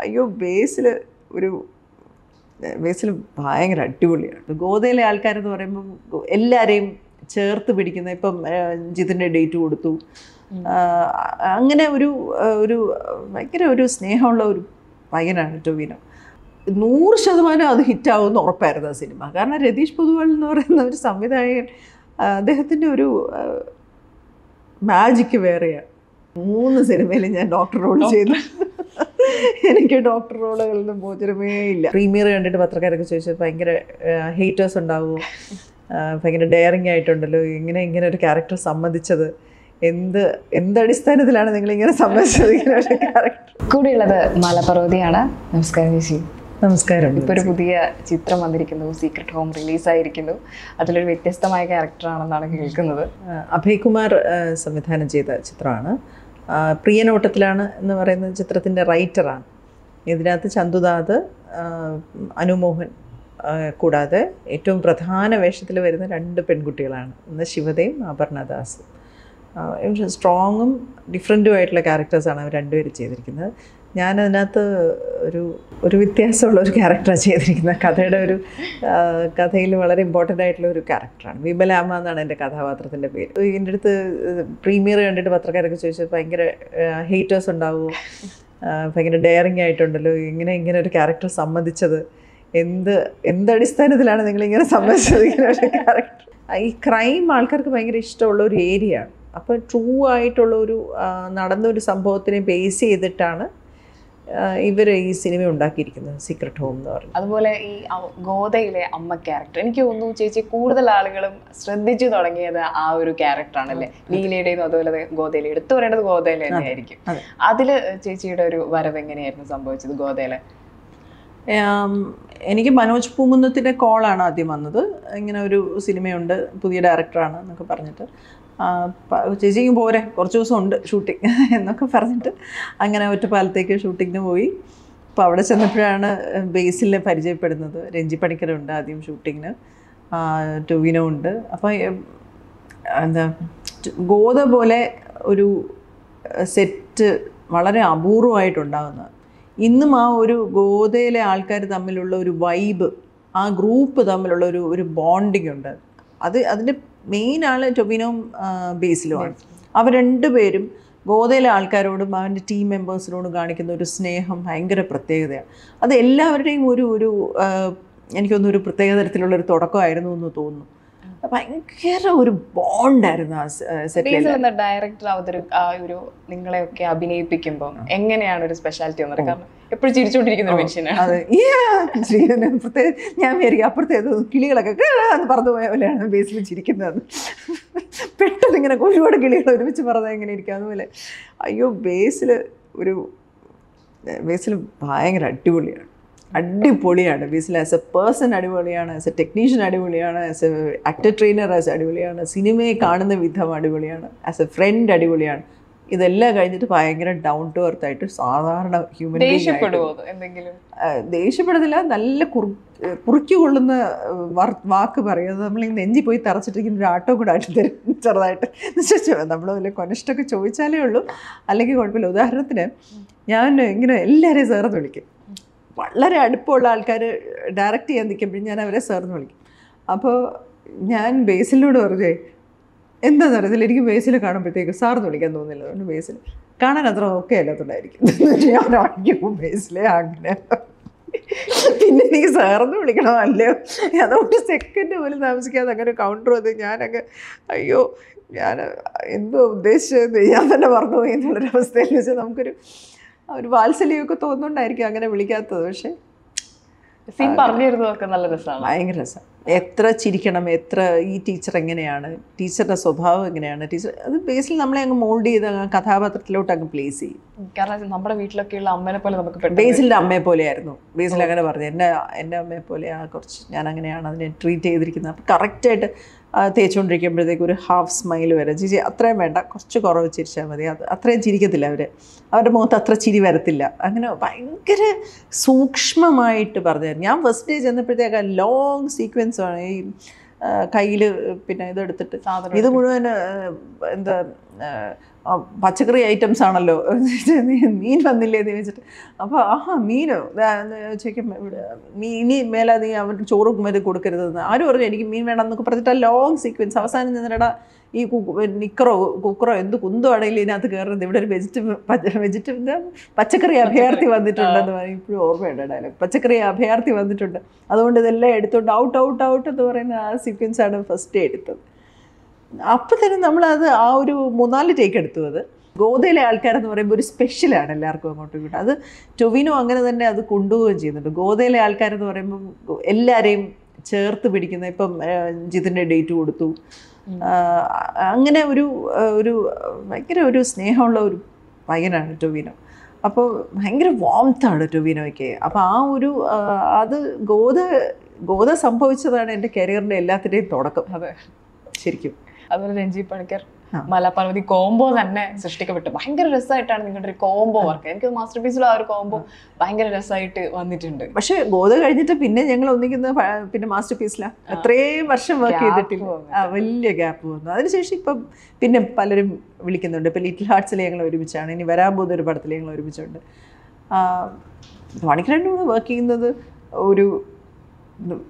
അയ്യോ ബേസിൽ ഒരു ബേസിൽ ഭയങ്കര അടിപൊളിയാണ് ഗോതയിലെ ആൾക്കാരെന്ന് പറയുമ്പം ഗോ- എല്ലാവരെയും ചേർത്ത് പിടിക്കുന്ന ഇപ്പം ഏഹ്, ജിതിൻ്റെ ഡേറ്റ് കൊടുത്തു ആ, അങ്ങനെ ഒരു ആ, ഒരു ഭയങ്കര ഒരു സ്നേഹമുള്ള ഒരു പയ്യനാണ് ടൊവിനോ നൂറ് ശതമാനം അത് ഹിറ്റാവുമെന്ന് ഉറപ്പായിരുന്നു ആ സിനിമ കാരണം രതീഷ് പൊതുവാൾ എന്ന് പറയുന്ന ഒരു സംവിധായകൻ ആ, അദ്ദേഹത്തിൻ്റെ ഒരു മാജിക്ക് വേറെയാണ് മൂന്ന് സിനിമയിൽ ഞാൻ ഡോക്ടർ റോൾ ചെയ്തു എനിക്ക് ഡോക്ടർ റോളുകളിൽ നിന്ന് മോചനമേ ഇല്ല പ്രീമിയർ കണ്ടിട്ട് പത്രക്കാരൊക്കെ ചോദിച്ചത് ഭയങ്കര ഹേറ്റേഴ്സ് ഉണ്ടാവുമോ ആ, ഭയങ്കര ഡെയറിങ് ആയിട്ടുണ്ടല്ലോ ഇങ്ങനെ ഇങ്ങനെ ഒരു ക്യാരക്ടർ സമ്മതിച്ചത് എന്ത് എന്ത് അടിസ്ഥാനത്തിലാണ് നിങ്ങൾ ഇങ്ങനെ സമ്മതിച്ചത് ഇങ്ങനെ ഒരു ക്യാരക്ടർ കൂടെയുള്ളത് മാലപർവതിയാണ് നമസ്കാരം ചേച്ചി നമസ്കാരം ഇപ്പോൾ ഒരു പുതിയ ചിത്രം വന്നിരിക്കുന്നു സീക്രട്ട് ഹോം റിലീസായിരിക്കുന്നു അതിലൊരു വ്യത്യസ്തമായ ക്യാരക്ടറാണെന്നാണ് കേൾക്കുന്നത് ആ, അഭയ് കുമാർ ആ, സംവിധാനം ചെയ്ത ചിത്രമാണ് ആ, പ്രിയനോട്ടത്തിലാണ് എന്ന് പറയുന്ന ചിത്രത്തിൻ്റെ റൈറ്ററാണ് ഇതിനകത്ത് ചന്തുദാദ് ആ, അനുമോഹൻ ആ, കൂടാതെ ഏറ്റവും പ്രധാന വേഷത്തിൽ വരുന്ന രണ്ട് പെൺകുട്ടികളാണ് ഒന്ന് ശിവതയും അപർണദാസും സ്ട്രോങ്ങും ഡിഫറെൻറ്റും ആയിട്ടുള്ള ക്യാരക്ടേഴ്സാണ് അവർ രണ്ടുപേരും ചെയ്തിരിക്കുന്നത് ഞാൻ അതിനകത്ത് ഒരു ഒരു വ്യത്യാസമുള്ള ഒരു ക്യാരക്ടറാണ് ചെയ്തിരിക്കുന്നത് കഥയുടെ ഒരു കഥയിൽ വളരെ ഇമ്പോർട്ടൻ്റ് ആയിട്ടുള്ള ഒരു ക്യാരക്ടറാണ് വിമലാമ്മ എന്നാണ് എൻ്റെ കഥാപാത്രത്തിൻ്റെ പേര് എൻ്റെ അടുത്ത് പ്രീമിയർ കണ്ടിട്ട് പത്രക്കാരൊക്കെ ചോദിച്ചത് ഭയങ്കര ഹേറ്റേഴ്സ് ഉണ്ടാവുമോ ആ, ഭയങ്കര ഡെയറിങ് ആയിട്ടുണ്ടല്ലോ ഇങ്ങനെ ഇങ്ങനെ ഒരു ക്യാരക്ടർ സമ്മതിച്ചത് എന്ത് എന്ത് അടിസ്ഥാനത്തിലാണ് നിങ്ങളിങ്ങനെ സമ്മതിച്ചത് ഇങ്ങനെ ഒരു ക്യാരക്ടർ ഈ ക്രൈം ആൾക്കാർക്ക് ഭയങ്കര ഇഷ്ടമുള്ള ഒരു ഏരിയയാണ് അപ്പോൾ ട്രൂ ആയിട്ടുള്ള ഒരു ആ, നടന്ന ഒരു സംഭവത്തിനെ ബേസ് ചെയ്തിട്ടാണ് ഇവർ ഈ സിനിമ ഉണ്ടാക്കിയിരിക്കുന്നത് സീക്രട്ട് ഹോം എന്ന് പറയുന്നത് അതുപോലെ ഈ അ- ഗോദയിലെ അമ്മ ക്യാരക്ടർ എനിക്ക് തോന്നുന്നു ചേച്ചി കൂടുതൽ ആളുകളും ശ്രദ്ധിച്ചു തുടങ്ങിയത് ആ ഒരു ക്യാരക്ടറാണല്ലേ ലീലയുടെയും അതുപോലെ ഗോദയിലെ എടുത്തു പറയേണ്ടത് ഗോദയിലെ തന്നെയായിരിക്കും അതെ. അതില് ചേച്ചിയുടെ ഒരു വരവ് എങ്ങനെയായിരുന്നു സംഭവിച്ചത് ഗോദയിലെ ആം, എനിക്ക് മനോജ് പൂമുന്നത്തിൻ്റെ കോളാണ് ആദ്യം വന്നത് ഇങ്ങനെ ഒരു സിനിമയുണ്ട് പുതിയ ഡയറക്ടറാണ് എന്നൊക്കെ പറഞ്ഞിട്ട് ആ, പ- ചേച്ചിക്ക് പോരെ കുറച്ച് ദിവസം ഉണ്ട് ഷൂട്ടിങ് എന്നൊക്കെ പറഞ്ഞിട്ട് അങ്ങനെ ഒറ്റപ്പാലത്തേക്ക് ഷൂട്ടിങ്ങിന് പോയി അപ്പോൾ അവിടെ ചെന്നപ്പോഴാണ് ബേസിലെ പരിചയപ്പെടുന്നത് രഞ്ജി പണിക്കരുണ്ട് ആദ്യം ഷൂട്ടിങ്ങിന് ടൊവിനോ ഉണ്ട് അപ്പോൾ എന്താ ഗോത പോലെ ഒരു സെറ്റ് വളരെ അപൂർവമായിട്ടുണ്ടാകുന്നത് ഇന്നും ആ ഒരു ഗോതയിലെ ആൾക്കാർ തമ്മിലുള്ള ഒരു വൈബ് ആ ഗ്രൂപ്പ് തമ്മിലുള്ള ഒരു ഒരു ബോണ്ടിങ് ഉണ്ട് അത് അതിൻ്റെ മെയിൻ ആൾ ടൊവിനോം ബേസിലുമാണ് അവർ രണ്ടുപേരും ഗോതയിലെ ആൾക്കാരോടും അവൻ്റെ ടീം മെമ്പേഴ്സിനോടും കാണിക്കുന്ന ഒരു സ്നേഹം ഭയങ്കര പ്രത്യേകതയാണ് അത് എല്ലാവരുടെയും ഒരു ഒരു ആ, എനിക്കൊന്നും ഒരു പ്രത്യേക തരത്തിലുള്ള ഒരു തുടക്കമായിരുന്നു എന്ന് തോന്നുന്നു ഭയങ്കര ഒരു ബോണ്ടായിരുന്നു ആ സെറ്റിൽ ബേസിൽ എന്ന ഡയറക്ടർ അവതരി ആ ഒരു നിങ്ങളെയൊക്കെ അഭിനയിപ്പിക്കുമ്പോൾ എങ്ങനെയാണ് ഒരു സ്പെഷ്യാലിറ്റി വന്നത് കാരണം എപ്പോഴും ചിരിച്ചോണ്ടിരിക്കുന്ന ഒരു മനുഷ്യനാണ് അതെ Yeah. ചിരിക്കുന്ന പ്രത്യേക ഞാൻ വിചാരിക്കും അപ്പുറത്തേത് കിളികളൊക്കെ "കിള" എന്ന് പറന്നു പോയ പോലെയാണ് ബേസിൽ ചിരിക്കുന്നത് പെട്ടെന്ന് ഇങ്ങനെ ഒരുപാട് കിളികൾ ഒരുമിച്ച് പറഞ്ഞാൽ എങ്ങനെ ഇരിക്കും അതുപോലെ അയ്യോ ബേസിൽ ഒരു ബേസിൽ ഭയങ്കര അടിപൊളിയാണ് അടിപൊളിയാണ് ബേസിൽ ആസ് എ പേഴ്സൺ അടിപൊളിയാണ് ആസ് എ ടെക്നീഷ്യൻ അടിപൊളിയാണ് as a actor trainer as അടിപൊളിയാണ് സിനിമയെ കാണുന്ന വിധം അടിപൊളിയാണ് ആസ് എ ഫ്രണ്ട് അടിപൊളിയാണ് ഇതെല്ലാം കഴിഞ്ഞിട്ട് ഭയങ്കര ഡൗൺ ടു എർത്ത് ആയിട്ട് സാധാരണ ഹ്യൂമൻ ബീങ് ദേഷ്യപ്പെടുവോ അത് എന്തെങ്കിലും ആ, ദേഷ്യപ്പെടുന്നില്ല നല്ല കുറു കുറുക്കി കൊള്ളുന്ന വർ- വാക്ക് പറയും അത് നമ്മൾ നെഞ്ചി പോയി തറച്ചിട്ടിരിക്കുന്ന ഒരു ആട്ടോ കൂടെ ആയിട്ട് തരും ചെറുതായിട്ട് നമ്മൾ വല്ല കൊനിഷ്ടൊക്കെ ചോദിച്ചാലേ ഉള്ളൂ അല്ലെങ്കിൽ കുഴപ്പമില്ല ഉദാഹരണത്തിന് ഞാൻ ഇങ്ങനെ എല്ലാവരെയും ചേർന്ന് വിളിക്കും വളരെ അടുപ്പമുള്ള ആൾക്കാർ ഡയറക്റ്റ് ചെയ്യാൻ നിൽക്കുമ്പോഴും ഞാൻ അവരെ ചേർന്ന് വിളിക്കും അപ്പോൾ ഞാൻ ബേസിലിനോട് പറഞ്ഞേ എന്താണെന്ന് അറിയത്തില്ല എനിക്ക് ബേസിൽ കാണുമ്പോഴത്തേക്ക് സാറിന് വിളിക്കാൻ തോന്നില്ല അതുകൊണ്ട് ബേസിൽ കാണാൻ അത്ര ഓക്കെ അല്ലാത്തതുകൊണ്ടായിരിക്കും ഞാൻ അയ്യോ ബേസിലെ അങ്ങനെ പിന്നെ എനിക്ക് സാറെന്ന് വിളിക്കണോ അല്ലയോ അതുകൊണ്ട് സെക്കൻഡ് പോലും താമസിക്കാതെ അങ്ങനെ കൗണ്ടർ വന്ന് ഞാനങ്ങ് അയ്യോ ഞാൻ എന്തോ ഉദ്ദേശിച്ചത് ഞാൻ തന്നെ മറന്നു പോയി എന്നുള്ളൊരവസ്ഥയിൽ വെച്ച് നമുക്കൊരു ആ ഒരു വാത്സല്യമൊക്കെ തോന്നുന്നുണ്ടായിരിക്കും അങ്ങനെ വിളിക്കാത്തത് പക്ഷേ സീൻ പറഞ്ഞു തരുന്നതൊക്കെ നല്ല രസമാണ് ഭയങ്കര രസം എത്ര ചിരിക്കണം എത്ര ഈ ടീച്ചർ എങ്ങനെയാണ് ടീച്ചറുടെ സ്വഭാവം എങ്ങനെയാണ് ടീച്ചർ അത് ബേസിൽ നമ്മളെ അങ്ങ് മോൾഡ് ചെയ്ത് അങ്ങ് കഥാപാത്രത്തിലോട്ട് അങ്ങ് പ്ലേസ് ചെയ്യും കാരണം നമ്മുടെ വീട്ടിലൊക്കെയുള്ള അമ്മനെ പോലെ നമുക്ക് പെട്ടെന്ന് ബേസിലിൻ്റെ അമ്മയെ പോലെയായിരുന്നു ബേസിൽ അങ്ങനെ പറഞ്ഞു എൻ്റെ എൻ്റെ അമ്മയെ പോലെ ആ കുറച്ച് ഞാൻ അങ്ങനെയാണ് അതിനെ ട്രീറ്റ് ചെയ്തിരിക്കുന്നത് അപ്പോൾ കറക്റ്റായിട്ട് തേച്ചുകൊണ്ടിരിക്കുമ്പോഴത്തേക്ക് ഒരു ഹാഫ് സ്മൈൽ വരെ ചേച്ചി അത്രയും വേണ്ട കുറച്ച് കുറവ് ചിരിച്ചാൽ മതി അത് അത്രയും ചിരിക്കത്തില്ല അവർ അവരുടെ മുഖത്ത് അത്ര ചിരി വരത്തില്ല അങ്ങനെ ഭയങ്കര സൂക്ഷ്മമായിട്ട് പറഞ്ഞു ഞാൻ ഫസ്റ്റ് ഡേ ചെന്നപ്പോഴത്തേക്ക് ലോങ് സീക്വൻസ് ആണ് ഈ കയ്യിൽ പിന്നെ ഇതെടുത്തിട്ട് സാധനം ഇത് മുഴുവൻ ആ, എന്താ ആ, ആ, പച്ചക്കറി ഐറ്റംസ് ആണല്ലോ മീൻ വന്നില്ലേ എന്ന് ചോദിച്ചിട്ട് അപ്പോൾ ആഹാ മീനോ ചോദിക്കും നീ ഇനി മേലെ നീ അവൻ ചോറ് മതി കൊടുക്കരുതെന്ന് ആരും പറഞ്ഞു എനിക്ക് മീൻ വേണം എന്നൊക്കെ പറഞ്ഞിട്ട് ആ ലോങ് സീക്വൻസ് അവസാനം നിന്നിട ഈ കു- നിക്കറോ കുക്കറോ എന്ത് കുന്തോ ആണെങ്കിലും ഇതിനകത്ത് കയറുന്നത് ഇവിടെ ഒരു വെജിറ്റബിൾ വെജിറ്റബിൾ പച്ചക്കറി അഭയാർത്ഥി വന്നിട്ടുണ്ടെന്ന് പറയും ഇപ്പോഴും ഓർമ്മയുണ്ട് ഡയലോഗ് പച്ചക്കറി അഭയാർത്ഥി വന്നിട്ടുണ്ട് അതുകൊണ്ട് ഇതെല്ലാം എടുത്തോണ്ട് ഔട്ട് ഔട്ട് ഔട്ട് എന്ന് പറയുന്ന ആ സീക്വൻസ് ആണ് ഫസ്റ്റ് എടുത്തത് അപ്പം തന്നെ നമ്മളത് ആ ഒരു മൂന്നാല് ടേക്ക് എടുത്തു അത് ഗോതയിലെ ആൾക്കാരെന്ന് പറയുമ്പോൾ ഒരു സ്പെഷ്യലാണ് എല്ലാവർക്കും അങ്ങോട്ടും ഇങ്ങോട്ടും അത് ടൊവിനോ അങ്ങനെ തന്നെ അത് കൊണ്ടുപോവുകയും ചെയ്യുന്നുണ്ട് ഗോതയിലെ ആൾക്കാരെന്ന് പറയുമ്പോൾ എല്ലാവരെയും ചേർത്ത് പിടിക്കുന്ന ഇപ്പം ആ, ജിതിൻ്റെ ഡേറ്റ് കൊടുത്തു ആ, അങ്ങനെ ഒരു ആ, ഒരു ഭയങ്കര ഒരു സ്നേഹമുള്ള ഒരു പയ്യനാണ് ടൊവിനോ അപ്പോൾ ഭയങ്കര വാംത്താണ് ടൊവിനോയ്ക്ക് അപ്പോൾ ആ ഒരു ആ, അത് ഗോത ഗോത സംഭവിച്ചതാണ് എൻ്റെ കരിയറിൻ്റെ എല്ലാത്തിൻ്റെയും തുടക്കം അതെ ശരിക്കും അതുപോലെ രഞ്ജി പണിക്കർ ആ. മലപാർവതി കോംബോ തന്നെ സൃഷ്ടിക്കപ്പെട്ടു ഭയങ്കര രസമായിട്ടാണ് നിങ്ങളുടെ ഒരു കോംബോ വർക്ക് എനിക്ക് മാസ്റ്റർ പീസിലും ആ ഒരു കോംബോ ഭയങ്കര രസമായിട്ട് വന്നിട്ടുണ്ട് പക്ഷെ ഗോത കഴിഞ്ഞിട്ട് പിന്നെ ഞങ്ങൾ ഒന്നിക്കുന്ന പ- പിന്നെ മാസ്റ്റർ പീസിലാണ് അത്രയും വർഷം വർക്ക് Gap ചെയ്തിട്ടില്ല വന്നിട്ട്. ആ വലിയ ഗ്യാപ്പ് വന്നു അതിനുശേഷം ഇപ്പം പിന്നെ പലരും വിളിക്കുന്നുണ്ട് ഇപ്പം ലിറ്റിൽ ഹാർട്സിൽ ഞങ്ങൾ ഒരുമിച്ചാണ് ഇനി വരാൻ പോകുന്ന ഒരു പടത്തിൽ ഞങ്ങൾ ഒരുമിച്ചുണ്ട് മണിക്കരൻ്റെ കൂടെ വർക്ക് ചെയ്യുന്നത് ഒരു ഉം,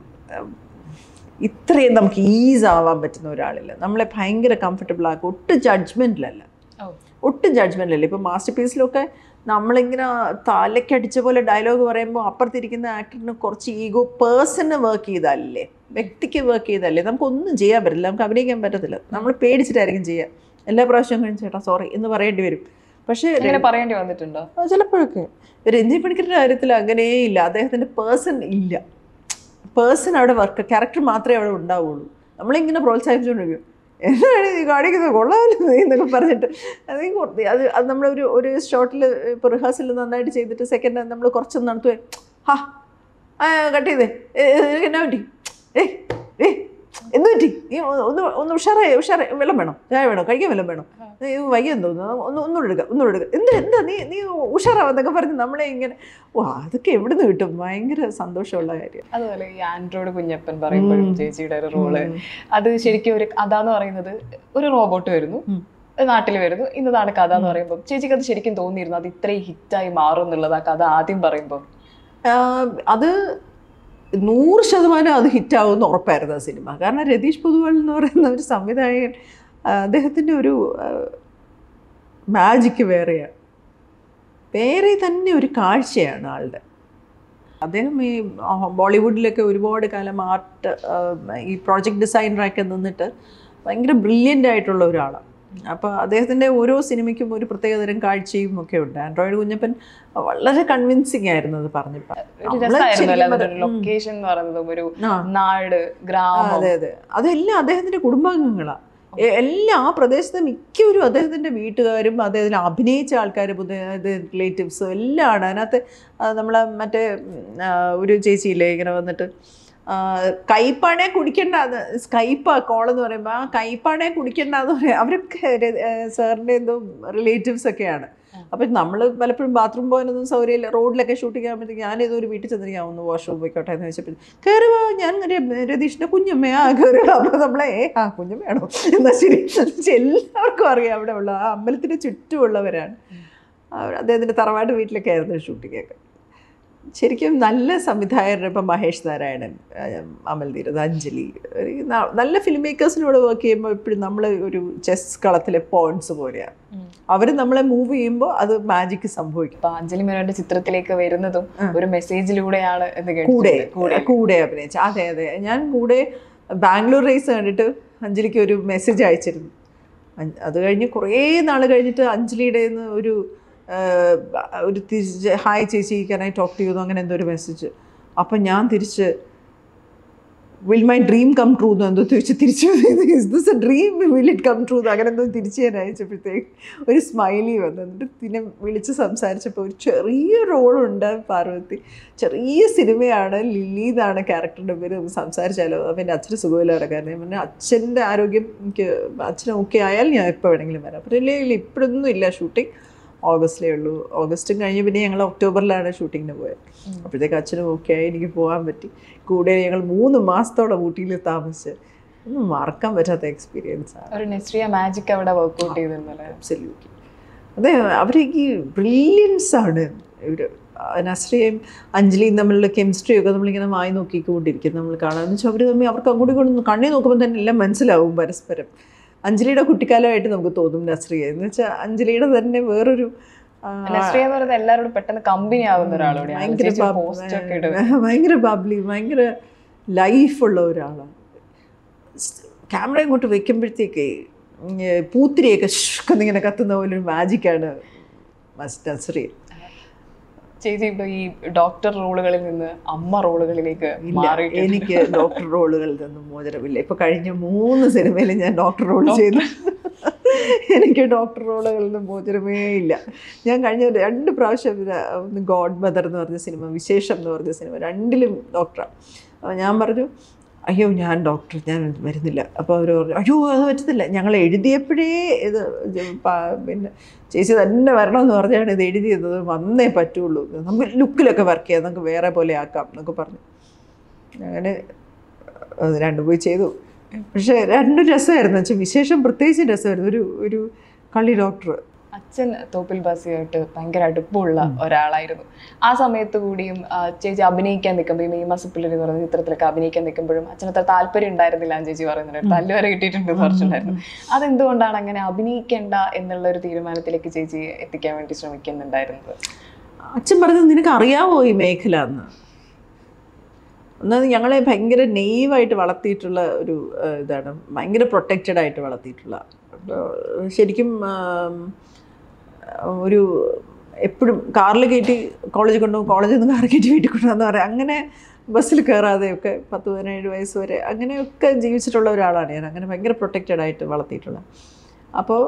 ഇത്രയും നമുക്ക് ഈസ് ആവാൻ പറ്റുന്ന ഒരാളില്ല നമ്മളെ ഭയങ്കര കംഫർട്ടബിൾ ആക്കും ഒട്ടും ജഡ്ജ്മെൻറ്റിലല്ല ഓ. ഒട്ടും ജഡ്ജ്മെൻ്റ് ഇപ്പം മാസ്റ്റർ പീസിലൊക്കെ നമ്മളിങ്ങനെ തലക്കടിച്ച പോലെ ഡയലോഗ് പറയുമ്പോൾ അപ്പുറത്തിരിക്കുന്ന ആക്ടറിന് കുറച്ച് ഈഗോ പേഴ്സണ് വർക്ക് ചെയ്താലല്ലേ വ്യക്തിക്ക് വർക്ക് ചെയ്താലേ നമുക്കൊന്നും ചെയ്യാൻ പറ്റില്ല നമുക്ക് അഭിനയിക്കാൻ പറ്റത്തില്ല നമ്മൾ പേടിച്ചിട്ടായിരിക്കും ചെയ്യുക എല്ലാ പ്രാവശ്യവും കഴിഞ്ഞ് ചേട്ടാ സോറി എന്ന് പറയേണ്ടി വരും പക്ഷേ അങ്ങനെ പറയേണ്ടി വന്നിട്ടുണ്ടോ ആ, ചിലപ്പോഴൊക്കെ രഞ്ജിത് പണിക്കരുടെ കാര്യത്തിൽ അങ്ങനെയേ ഇല്ല അദ്ദേഹത്തിൻ്റെ പേഴ്സൺ ഇല്ല പേഴ്സൺ അവിടെ വർക്ക് ക്യാരക്ടർ മാത്രമേ അവിടെ ഉണ്ടാവുള്ളൂ നമ്മളിങ്ങനെ പ്രോത്സാഹിപ്പിച്ചുകൊണ്ടിരിക്കും എന്താണ് നീ കാണിക്കുന്നത് കൊള്ളാമല്ലോ നീ എന്നൊക്കെ പറഞ്ഞിട്ട് അത് ഈ കുറ- അത് അത് നമ്മളൊരു ഒരു ഷോട്ടിൽ ഇപ്പോൾ റിഹേഴ്സൽ നന്നായിട്ട് ചെയ്തിട്ട് സെക്കൻഡ് നമ്മൾ കുറച്ചൊന്ന് നടത്തുവേ ഹാ ആ കട്ട് ചെയ്തേ ഏ, ഏ, നിനക്ക് എന്നാ പറ്റി ഏ ഏ എന്ത് പറ്റി നീ ഒ- ഒന്ന് ഒന്ന് ഉഷാറായി ഉഷാറായി വെള്ളം വേണം ചായ വേണം കഴിക്കാൻ വെള്ളം വേണം നീ വയ്യെന്ന് തോന്നുന്നു ഒന്ന് ഒന്നുകൂടെ എടുക്കുക ഒന്നുകൂടെ എടുക്കുക എന്താ എന്താ നീ നീ ഉഷാറാവെന്നൊക്കെ പറഞ്ഞ് നമ്മളെ ഇങ്ങനെ ഓ അതൊക്കെ എവിടെ നിന്ന് കിട്ടും ഭയങ്കര സന്തോഷമുള്ള കാര്യം അതുപോലെ ഈ ആൻഡ്രോയിഡ് കുഞ്ഞപ്പൻ പറയുമ്പോഴും ഉം. ചേച്ചിയുടെ ഒരു റോള് അത് ശരിക്കും ഒരു കഥാന്ന് പറയുന്നത് ഒരു റോബോട്ട് വരുന്നു ഉം. നാട്ടിൽ വരുന്നു ഇന്നതാണ് കഥ എന്ന് പറയുമ്പോൾ ചേച്ചിക്ക് അത് ശരിക്കും തോന്നിയിരുന്നു അത് ഇത്രയും ഹിറ്റായി മാറും എന്നുള്ളത് ആ കഥ ആദ്യം പറയുമ്പോൾ ആഹ് അത് നൂറ് ശതമാനം അത് ഹിറ്റാവുമെന്ന് ഉറപ്പായിരുന്നു ആ സിനിമ കാരണം രതീഷ് പൊതുവാൾ എന്ന് പറയുന്ന ഒരു സംവിധായകൻ ആഹ് അദ്ദേഹത്തിൻ്റെ ഒരു മാജിക്ക് വേറെയാണ് വേറെ തന്നെ ഒരു കാഴ്ചയാണ് ആളുടെ അദ്ദേഹം ഈ ആ, ബോളിവുഡിലൊക്കെ ഒരുപാട് കാലം ആർട്ട് ഈ പ്രോജക്റ്റ് ഡിസൈനറൊക്കെ നിന്നിട്ട് ഭയങ്കര ബ്രില്യൻ്റ് ആയിട്ടുള്ള ഒരാളാണ് അപ്പോൾ അദ്ദേഹത്തിൻ്റെ ഓരോ സിനിമയ്ക്കും ഒരു പ്രത്യേകതരം കാഴ്ചയും ഒക്കെ ഉണ്ട് ആൻഡ്രോയിഡ് കുഞ്ഞപ്പൻ വളരെ കൺവിൻസിങ് ആയിരുന്നു അത് പറഞ്ഞപ്പോൾ ഒരു നമ്മള് രസമായിരുന്നു അല്ലേ ശരിക്കും അതിന്റെ പറ- ഉം. ലൊക്കേഷൻ എന്ന് പറയുന്നതും ഒരു ആ നാട് ഗ്രാമം അതെ അതെ അതെല്ലാം അദ്ദേഹത്തിൻ്റെ കുടുംബാംഗങ്ങളാണ് എല്ലാ ആ പ്രദേശത്തെ മിക്കവരും അദ്ദേഹത്തിൻ്റെ വീട്ടുകാരും അദ്ദേഹത്തിൽ അഭിനയിച്ച ആൾക്കാരും അതായത് റിലേറ്റീവ്സും എല്ലാം ആണ് അതിനകത്ത് നമ്മൾ മറ്റേ ഉം, ആ, ഒരു ചേച്ചിയില്ലേ ഇങ്ങനെ വന്നിട്ട് ആ, കയ്പാണേ കുടിക്കണ്ട അത് സ്കൈപ്പാ കോളെന്ന് പറയുമ്പോൾ ആ കയ്പാണേ കുടിക്കണ്ട എന്ന് പറയാം അവരൊക്കെ സാറിൻ്റെ എന്തോ റിലേറ്റീവ്സ് ഒക്കെയാണ് അപ്പം നമ്മൾ പലപ്പോഴും ബാത്റൂം പോകാനൊന്നും സൗകര്യമില്ല റോഡിലൊക്കെ ഷൂട്ടിംഗ് ആകുമ്പോഴത്തേക്ക് ഞാനേതോ ഒരു വീട്ടിൽ ചെന്നിട്ട് ഞാൻ ഒന്ന് വാഷ്റൂം പോയിക്കോട്ടെ എന്ന് വെച്ചപ്പോൾ കയറി വാ ഞാൻ ര- രതീഷിൻ്റെ കുഞ്ഞമ്മയാ കയറി അപ്പോൾ നമ്മളെ ഏ ആ കുഞ്ഞമ്മയാണോ എന്നാൽ ശരി എല്ലാവർക്കും അറിയാം അവിടെ ഉള്ള ആ അമ്പലത്തിന് ചുറ്റുമുള്ളവരാണ് അവർ അദ്ദേഹത്തിൻ്റെ തറവാട് വീട്ടിലൊക്കെ ആയിരുന്നു ഷൂട്ടിങ്ങൊക്കെ ശരിക്കും നല്ല സംവിധായകരുടെ ഇപ്പം മഹേഷ് നാരായണൻ ആ, അമൽ ധീരത് അഞ്ജലി ഒരു ന- നല്ല ഫിലിം മേക്കേഴ്സിനോട് വർക്ക് ചെയ്യുമ്പോൾ എപ്പോഴും നമ്മൾ ഒരു ചെസ് കളത്തിലെ പോയിന്റ്സ് പോലെയാണ് ഉം. അവർ നമ്മളെ മൂവ് ചെയ്യുമ്പോൾ അത് മാജിക്ക് സംഭവിക്കും ഇപ്പൊ അഞ്ജലി മേനോന്റെ ചിത്രത്തിലേക്ക് വരുന്നതും ആ. ഒരു മെസ്സേജിലൂടെയാണ് എന്ന് കൂടെ കേട്ടിട്ടുണ്ട്. കൂടെ കൂടെ അഭിനയിച്ച അതെ അതെ ഞാൻ കൂടെ ബാംഗ്ലൂർ റേസ് കണ്ടിട്ട് അഞ്ജലിക്ക് ഒരു മെസ്സേജ് അയച്ചിരുന്നു അഞ്ച് അത് കഴിഞ്ഞ് കുറേ നാൾ കഴിഞ്ഞിട്ട് അഞ്ജലിയുടെ നിന്ന് ഒരു ആ, ഒരു തിരിച്ച് ഹായ് ചേച്ചി can I talk to you അങ്ങനെ എന്തോ ഒരു മെസ്സേജ് അപ്പം ഞാൻ തിരിച്ച് will my dream come true എന്ന് എന്തോ ചോദിച്ചു തിരിച്ചു is this a dream will it come true അങ്ങനെ എന്തോ തിരിച്ച് ഞാൻ അയച്ചപ്പോഴത്തേക്ക് ഒരു സ്മൈലി വന്നു എന്നിട്ട് പിന്നെ വിളിച്ച് സംസാരിച്ചപ്പോൾ ഒരു ചെറിയ റോളുണ്ട് പാർവതി ചെറിയ സിനിമയാണ് ലില്ലി എന്നാണ് ക്യാരക്ടറിൻ്റെ പേര് നമുക്ക് സംസാരിച്ചാലോ അപ്പം എൻ്റെ അച്ഛന് സുഖമില്ല കാരണം ഞാൻ പറഞ്ഞു അച്ഛൻ്റെ ആരോഗ്യം എനിക്ക് അച്ഛന് ഓക്കെ ആയാൽ ഞാൻ എപ്പോൾ വേണമെങ്കിലും വരാം അപ്പം ഇല്ല ഇല്ല ഇപ്പോഴൊന്നും ഇല്ല ഷൂട്ടിംഗ് ഓഗസ്റ്റിലേ ഉള്ളൂ ഓഗസ്റ്റും കഴിഞ്ഞ് പിന്നെ ഞങ്ങൾ ഒക്ടോബറിലാണ് ഷൂട്ടിങ്ങിന് പോയത് ഉം. അപ്പോഴത്തേക്ക് അച്ഛനും ഓക്കെ ആയി എനിക്ക് പോകാൻ പറ്റി കൂടെ ഞങ്ങൾ മൂന്ന് മാസത്തോളം ഊട്ടിയിൽ താമസിച്ച് ഒന്നും മറക്കാൻ പറ്റാത്ത എക്സ്പീരിയൻസ് ആണ് ഒരു നെസ്രിയ മാജിക് അവിടെ വർക്ക്ഔട്ട് ചെയ്തിരുന്നല്ലേ അബ്സല്യൂട്ട്ലി അതെ അവർക്ക് ബ്രില്യൻസ് ആണ് ഇവർ നസ്രിയയും അഞ്ജലിയും തമ്മിലുള്ള കെമിസ്ട്രി ഒക്കെ നമ്മളിങ്ങനെ വായി നോക്കിക്കൊണ്ടിരിക്കും നമ്മൾ കാണാമെന്ന് വെച്ചാൽ അവർ തമ്മിൽ അവർക്ക് അങ്ങോട്ടും ഇങ്ങോട്ടും കണ്ണി നോക്കുമ്പോൾ തന്നെ എല്ലാം മനസ്സിലാവും പരസ്പരം അഞ്ജലിയുടെ കുട്ടിക്കാലമായിട്ട് നമുക്ക് തോന്നും നസ്രിയ എന്ന് വെച്ചാൽ അഞ്ജലിയുടെ തന്നെ വേറൊരു ആ, നെസ്രിയ എന്ന് പറയുന്നത് എല്ലാവരോടും പെട്ടെന്ന് കമ്പനി ആവുന്ന ഒരാളോടെയാണ് ഭയങ്കര ചേച്ചി ബബ്- പോസ്റ്റ് ഒക്കെ ഇടും ഭയങ്കര ബബ്ലി ഭയങ്കര ലൈഫുള്ള ഒരാളാണ് ക്യാമറ ഇങ്ങോട്ട് വെക്കുമ്പോഴത്തേക്ക് പൂത്തിരിയൊക്കെ ഷുക്കെന്നിങ്ങനെ കത്തുന്ന പോലെ ഒരു മാജിക്കാണ് നസ്രിയ ചേച്ചി ഇപ്പൊ ഈ ഡോക്ടർ റോളുകളിൽ നിന്ന് അമ്മ റോളുകളിലേക്ക് ഇല്ല മാറിയിട്ടുണ്ട് എനിക്ക് ഡോക്ടർ റോളുകളിൽ നിന്നും മോചനമില്ല ഇപ്പൊ കഴിഞ്ഞ മൂന്ന് സിനിമയിൽ ഞാൻ ഡോക്ടർ റോൾ ചെയ്തു എനിക്ക് ഡോക്ടർ റോളുകളിൽ നിന്നും മോചനമേ ഇല്ല ഞാൻ കഴിഞ്ഞ രണ്ട് പ്രാവശ്യം ഇത് ഒന്ന് ഗോഡ് മദർ എന്ന് പറഞ്ഞ സിനിമ വിശേഷം എന്ന് പറഞ്ഞ സിനിമ രണ്ടിലും ഡോക്ടറാണ് അപ്പോൾ ഞാൻ പറഞ്ഞു അയ്യോ ഞാൻ ഡോക്ടർ ഞാൻ വരുന്നില്ല അപ്പോൾ അവർ പറഞ്ഞു അയ്യോ അത് പറ്റത്തില്ല ഞങ്ങൾ എഴുതിയപ്പോഴേ ഇത് ജ- പ- പിന്നെ ചേച്ചി തന്നെ വരണമെന്ന് പറഞ്ഞാണ് ഇത് എഴുതിയത് വന്നേ പറ്റുള്ളൂ നമുക്ക് ലുക്കിലൊക്കെ വർക്ക് ചെയ്യാം നമുക്ക് വേറെ പോലെ ആക്കാം എന്നൊക്കെ പറഞ്ഞു അങ്ങനെ അത് രണ്ടും പോയി ചെയ്തു പക്ഷേ രണ്ടും രസമായിരുന്നു വെച്ചാൽ വിശേഷം പ്രത്യേകിച്ച് രസമായിരുന്നു ഒരു ഒരു കളി ഡോക്ടർ അച്ഛൻ തോപ്പിൽ ബാസിയായിട്ട് ഭയങ്കര അടുപ്പമുള്ള ഒരാളായിരുന്നു ആ സമയത്ത് കൂടിയും ആ, ചേച്ചി അഭിനയിക്കാൻ നിൽക്കുമ്പോൾ ഈ മീമാസ പിള്ളേർ എന്ന് പറയുന്ന ചിത്രത്തിലൊക്കെ അഭിനയിക്കാൻ നിൽക്കുമ്പോഴും അച്ഛന് അത്ര താല്പര്യം ഉണ്ടായിരുന്നില്ല എന്ന് ചേച്ചി പറയുന്നുണ്ട് തല്ല് വരെ കിട്ടിയിട്ടുണ്ട് എന്ന് പറഞ്ഞിട്ടുണ്ടായിരുന്നു അതെന്തുകൊണ്ടാണ് അങ്ങനെ അഭിനയിക്കേണ്ട എന്നുള്ള ഒരു തീരുമാനത്തിലേക്ക് ചേച്ചി എത്തിക്കാൻ വേണ്ടി ശ്രമിക്കുന്നുണ്ടായിരുന്നത് അച്ഛൻ പറഞ്ഞത് നിനക്ക് അറിയാവോ ഈ മേഖല എന്ന് ഒന്നത് ഞങ്ങളെ ഭയങ്കര നെയ്വായിട്ട് വളർത്തിയിട്ടുള്ള ഒരു ആ, ഇതാണ് ഭയങ്കര പ്രൊട്ടക്റ്റഡ് ആയിട്ട് വളർത്തിയിട്ടുള്ള അപ്പോൾ ശരിക്കും ആം, ഒരു എപ്പോഴും കാറിൽ കയറ്റി കോളേജിൽ കൊണ്ടുപോകും കോളേജിൽ നിന്ന് കാർ കയറ്റി വീട്ടിൽ കൊണ്ടുവന്ന് പറയാം അങ്ങനെ ബസ്സിൽ കയറാതെയൊക്കെ പത്ത് പതിനേഴ് വയസ്സ് വരെ അങ്ങനെയൊക്കെ ജീവിച്ചിട്ടുള്ള ഒരാളാണ് ഞാൻ അങ്ങനെ ഭയങ്കര പ്രൊട്ടക്റ്റഡ് ആയിട്ട് വളർത്തിയിട്ടുള്ളത് അപ്പോൾ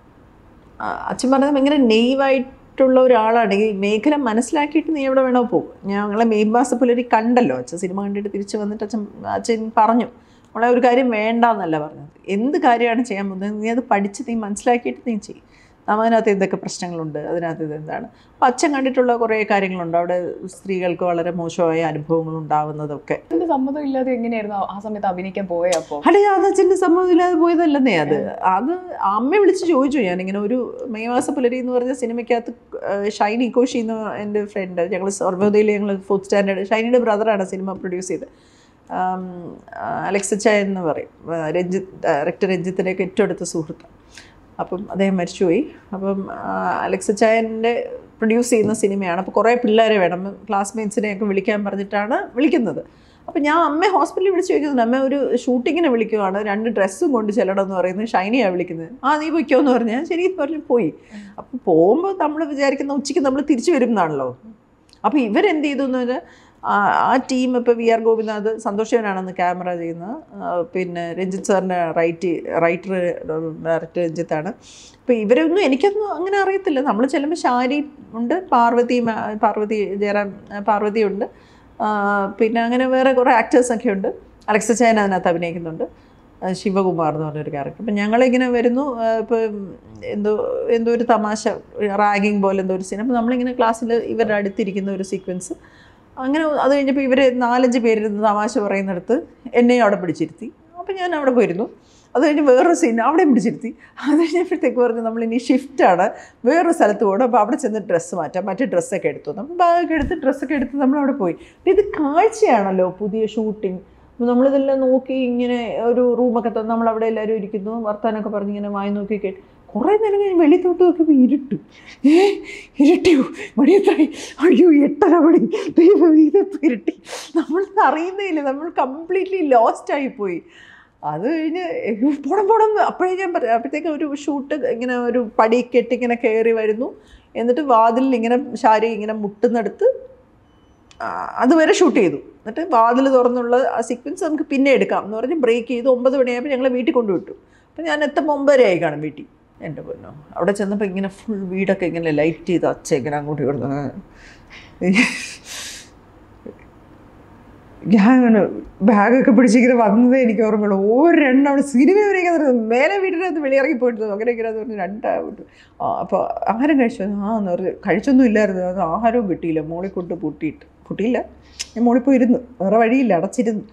ആ, അച്ഛൻ പറഞ്ഞത് ഭയങ്കര നെയ്വായിട്ടുള്ള ഒരാളാണ് ഈ മേഖല മനസ്സിലാക്കിയിട്ട് നീ എവിടെ വേണോ പോകും ഞങ്ങളെ മെയ് മാസ പുലരി കണ്ടല്ലോ അച്ഛൻ സിനിമ കണ്ടിട്ട് തിരിച്ച് വന്നിട്ട് അച്ഛൻ അച്ഛൻ പറഞ്ഞു നമ്മളെ ഒരു കാര്യം വേണ്ടെന്നല്ല പറഞ്ഞത് എന്ത് കാര്യമാണ് ചെയ്യാൻ പോകുന്നത് നീ അത് പഠിച്ച് നീ മനസ്സിലാക്കിയിട്ട് നീ ചെയ്യും നമ്മ അതിനകത്ത് എന്തൊക്കെ പ്രശ്നങ്ങളുണ്ട് അതിനകത്ത് ഇത് എന്താണ് അപ്പം അച്ഛൻ കണ്ടിട്ടുള്ള കുറേ കാര്യങ്ങളുണ്ട് അവിടെ സ്ത്രീകൾക്ക് വളരെ മോശമായ അനുഭവങ്ങൾ ഉണ്ടാവുന്നതൊക്കെ എന്റെ സമ്മതം ഇല്ലാതെ എങ്ങനെയായിരുന്നു ആ- ആ സമയത്ത് അഭിനയിക്കാൻ പോയ അപ്പോ അല്ലേ അത് അച്ഛൻ്റെ സമ്മതമില്ലാതെ പോയതല്ലെന്നേ അത് അത് അമ്മ വിളിച്ച് ചോദിച്ചു ഞാനിങ്ങനെ ഒരു മെയ് മാസ പുലരി എന്ന് പറഞ്ഞ സിനിമയ്ക്കകത്ത് ഷൈനി കോശി എന്ന് എൻ്റെ ഫ്രണ്ട് ഞങ്ങൾ സർവോദയിൽ ഞങ്ങൾ ഫോർത്ത് സ്റ്റാൻഡേർഡ് ഷൈനിയുടെ ബ്രദറാണ് സിനിമ പ്രൊഡ്യൂസ് ചെയ്തത് ആം, ആ, അലക്സ് അച്ചായ എന്ന് പറയും ആ, രഞ്ജിത്ത് ഡയറക്ടർ രഞ്ജിത്തിൻ്റെയൊക്കെ ഏറ്റവും അടുത്ത സുഹൃത്ത് അപ്പം അദ്ദേഹം മരിച്ചുപോയി അപ്പം ആ, അലക്സ് അച്ചായൻ്റെ പ്രൊഡ്യൂസ് ചെയ്യുന്ന സിനിമയാണ് അപ്പോൾ കുറേ പിള്ളേരെ വേണം ക്ലാസ്മേറ്റ്സിനെയൊക്കെ വിളിക്കാൻ പറഞ്ഞിട്ടാണ് വിളിക്കുന്നത് അപ്പം ഞാൻ അമ്മയെ ഹോസ്പിറ്റലിൽ വിളിച്ച് ചോദിക്കുന്നുണ്ട് അമ്മ ഒരു ഷൂട്ടിങ്ങിന് വിളിക്കുവാണ് രണ്ട് ഡ്രസ്സും കൊണ്ട് ചെല്ലണം എന്ന് പറയുന്നത് ഷൈനിയാണ് വിളിക്കുന്നത് ആ നീ പൊയ്ക്കോ എന്ന് പറഞ്ഞു ഞാൻ ശരി എന്ന് പറഞ്ഞ് പോയി അപ്പം പോകുമ്പോൾ നമ്മൾ വിചാരിക്കുന്ന ഉച്ചയ്ക്ക് നമ്മൾ തിരിച്ചു വരും എന്നാണല്ലോ അപ്പോൾ ഇവരെന്ത് ചെയ്തു എന്ന് പറഞ്ഞാൽ ആ- ആ ടീം ഇപ്പോൾ വി ആർ ഗോപിനാഥ് സന്തോഷവനാണെന്ന് ക്യാമറ ചെയ്യുന്നത് ആ, പിന്നെ രഞ്ജിത്ത് സാറിൻ്റെ റൈറ്റ് റൈറ്റർ ഡയറക്ടർ രഞ്ജിത്താണ് അപ്പോൾ ഇവരൊന്നും എനിക്കൊന്നും അങ്ങനെ അറിയത്തില്ല നമ്മൾ ചെല്ലുമ്പോൾ ശാരി ഉണ്ട് പാർവതി മാ- പാർവതി ജയറാം പാർവതി ഉണ്ട് ആ, പിന്നെ അങ്ങനെ വേറെ കുറേ ആക്ടേഴ്സൊക്കെ ഉണ്ട് അലക്സ ചായൻ അതിനകത്ത് അഭിനയിക്കുന്നുണ്ട് ആ, ശിവകുമാർ എന്ന് പറഞ്ഞൊരു ക്യാരക്ടർ അപ്പം ഞങ്ങളിങ്ങനെ വരുന്നു ഇപ്പം എന്തോ എന്തോ ഒരു തമാശ റാഗിങ് പോലെ എന്തോ ഒരു സീൻ അപ്പോൾ നമ്മളിങ്ങനെ ക്ലാസ്സിൽ ഇവരുടെ അടുത്തിരിക്കുന്ന ഒരു സീക്വൻസ് അങ്ങനെ അത് കഴിഞ്ഞപ്പോൾ ഇവർ നാലഞ്ച് പേരിരുന്ന് തമാശ പറയുന്നിടത്ത് എന്നെയും അവിടെ പിടിച്ചിരുത്തി അപ്പോൾ ഞാൻ അവിടെ പോയിരുന്നു അത് കഴിഞ്ഞ് വേറൊരു സീൻ അവിടെ പിടിച്ചിരുത്തി അത് കഴിഞ്ഞപ്പോഴത്തേക്ക് പറഞ്ഞു നമ്മളിനി ഷിഫ്റ്റാണ് വേറൊരു സ്ഥലത്ത് പോകണം അപ്പോൾ അവിടെ ചെന്ന് ഡ്രസ്സ് മാറ്റാം മറ്റേ ഡ്രസ്സൊക്കെ എടുത്തു നമ്മൾ ബാഗൊക്കെ എടുത്ത് ഡ്രസ്സൊക്കെ എടുത്ത് നമ്മളവിടെ പോയി അപ്പോൾ ഇത് കാഴ്ചയാണല്ലോ പുതിയ ഷൂട്ടിംഗ് അപ്പോൾ നമ്മളിതെല്ലാം നോക്കി ഇങ്ങനെ ഒരു റൂമൊക്കെ തന്നെ നമ്മളവിടെ എല്ലാവരും ഇരിക്കുന്നു വർത്താനൊക്കെ പറഞ്ഞ് ഇങ്ങനെ വായി നോക്കി കേട്ട് കുറേ നേരം കഴിഞ്ഞ് വെളിത്തോട്ട് നോക്കിയപ്പോൾ ഇരുട്ട് ഏ ഇരുട്ടിയോ മണി എത്രയായി അയ്യോ എട്ടര മണി ദൈവം ഇതെപ്പോൾ ഇരുട്ടി നമ്മൾ അറിയുന്നേയില്ല നമ്മൾ കംപ്ലീറ്റ്ലി ലോസ്റ്റ് ആയിപ്പോയി അത് കഴിഞ്ഞ് അയ്യോ, പോണം പോണം എന്ന് അപ്പോഴേ ഞാൻ പറയാം അപ്പോഴത്തേക്ക് ഒരു ഷൂട്ട് ഇങ്ങനെ ഒരു പടി കെട്ടി ഇങ്ങനെ കയറി വരുന്നു എന്നിട്ട് വാതിലിൽ ഇങ്ങനെ ശാരി ഇങ്ങനെ മുട്ടുന്നിടത്ത് ആ, അതുവരെ ഷൂട്ട് ചെയ്തു എന്നിട്ട് വാതിൽ തുറന്നുള്ള ആ സീക്വൻസ് നമുക്ക് പിന്നെ എടുക്കാം എന്ന് പറഞ്ഞ് ബ്രേക്ക് ചെയ്ത് ഒമ്പത് മണിയായപ്പോൾ ഞങ്ങൾ വീട്ടിൽ കൊണ്ടുവിട്ടു അപ്പം ഞാൻ എത്തുമ്പോൾ ഒമ്പതരയായി കാണും വീട്ടിൽ എൻ്റെ പൊന്നോ അവിടെ ചെന്നപ്പോൾ ഇങ്ങനെ ഫുൾ വീടൊക്കെ ഇങ്ങനെ ലൈറ്റ് ചെയ്ത് അച്ഛ ഇങ്ങനെ അങ്ങോട്ട് കിടന്നു ഞാൻ അങ്ങനെ ബാഗൊക്കെ പിടിച്ചിങ്ങനെ വന്നതേ എനിക്ക് ഓർമ്മയുള്ളൂ ഒരെണ്ണം അവിടെ സിനിമ വരെയൊക്കെ മേലെ വീട്ടിനകത്ത് വെളിയിറങ്ങി പോയിട്ട് അങ്ങനെ ഇങ്ങനെ പറഞ്ഞ് രണ്ടായിട്ട് ആ അപ്പോൾ ആഹാരം കഴിച്ചു ആ എന്ന് പറഞ്ഞ് കഴിച്ചൊന്നും ഇല്ലായിരുന്നു അത് ആഹാരവും കിട്ടിയില്ല മോളിൽ കൊണ്ട് പൂട്ടിയിട്ട് പൂട്ടിയില്ല ഞാൻ മോളിൽ പോയി ഇരുന്നു വേറെ വഴിയില്ല അടച്ചിരുന്നു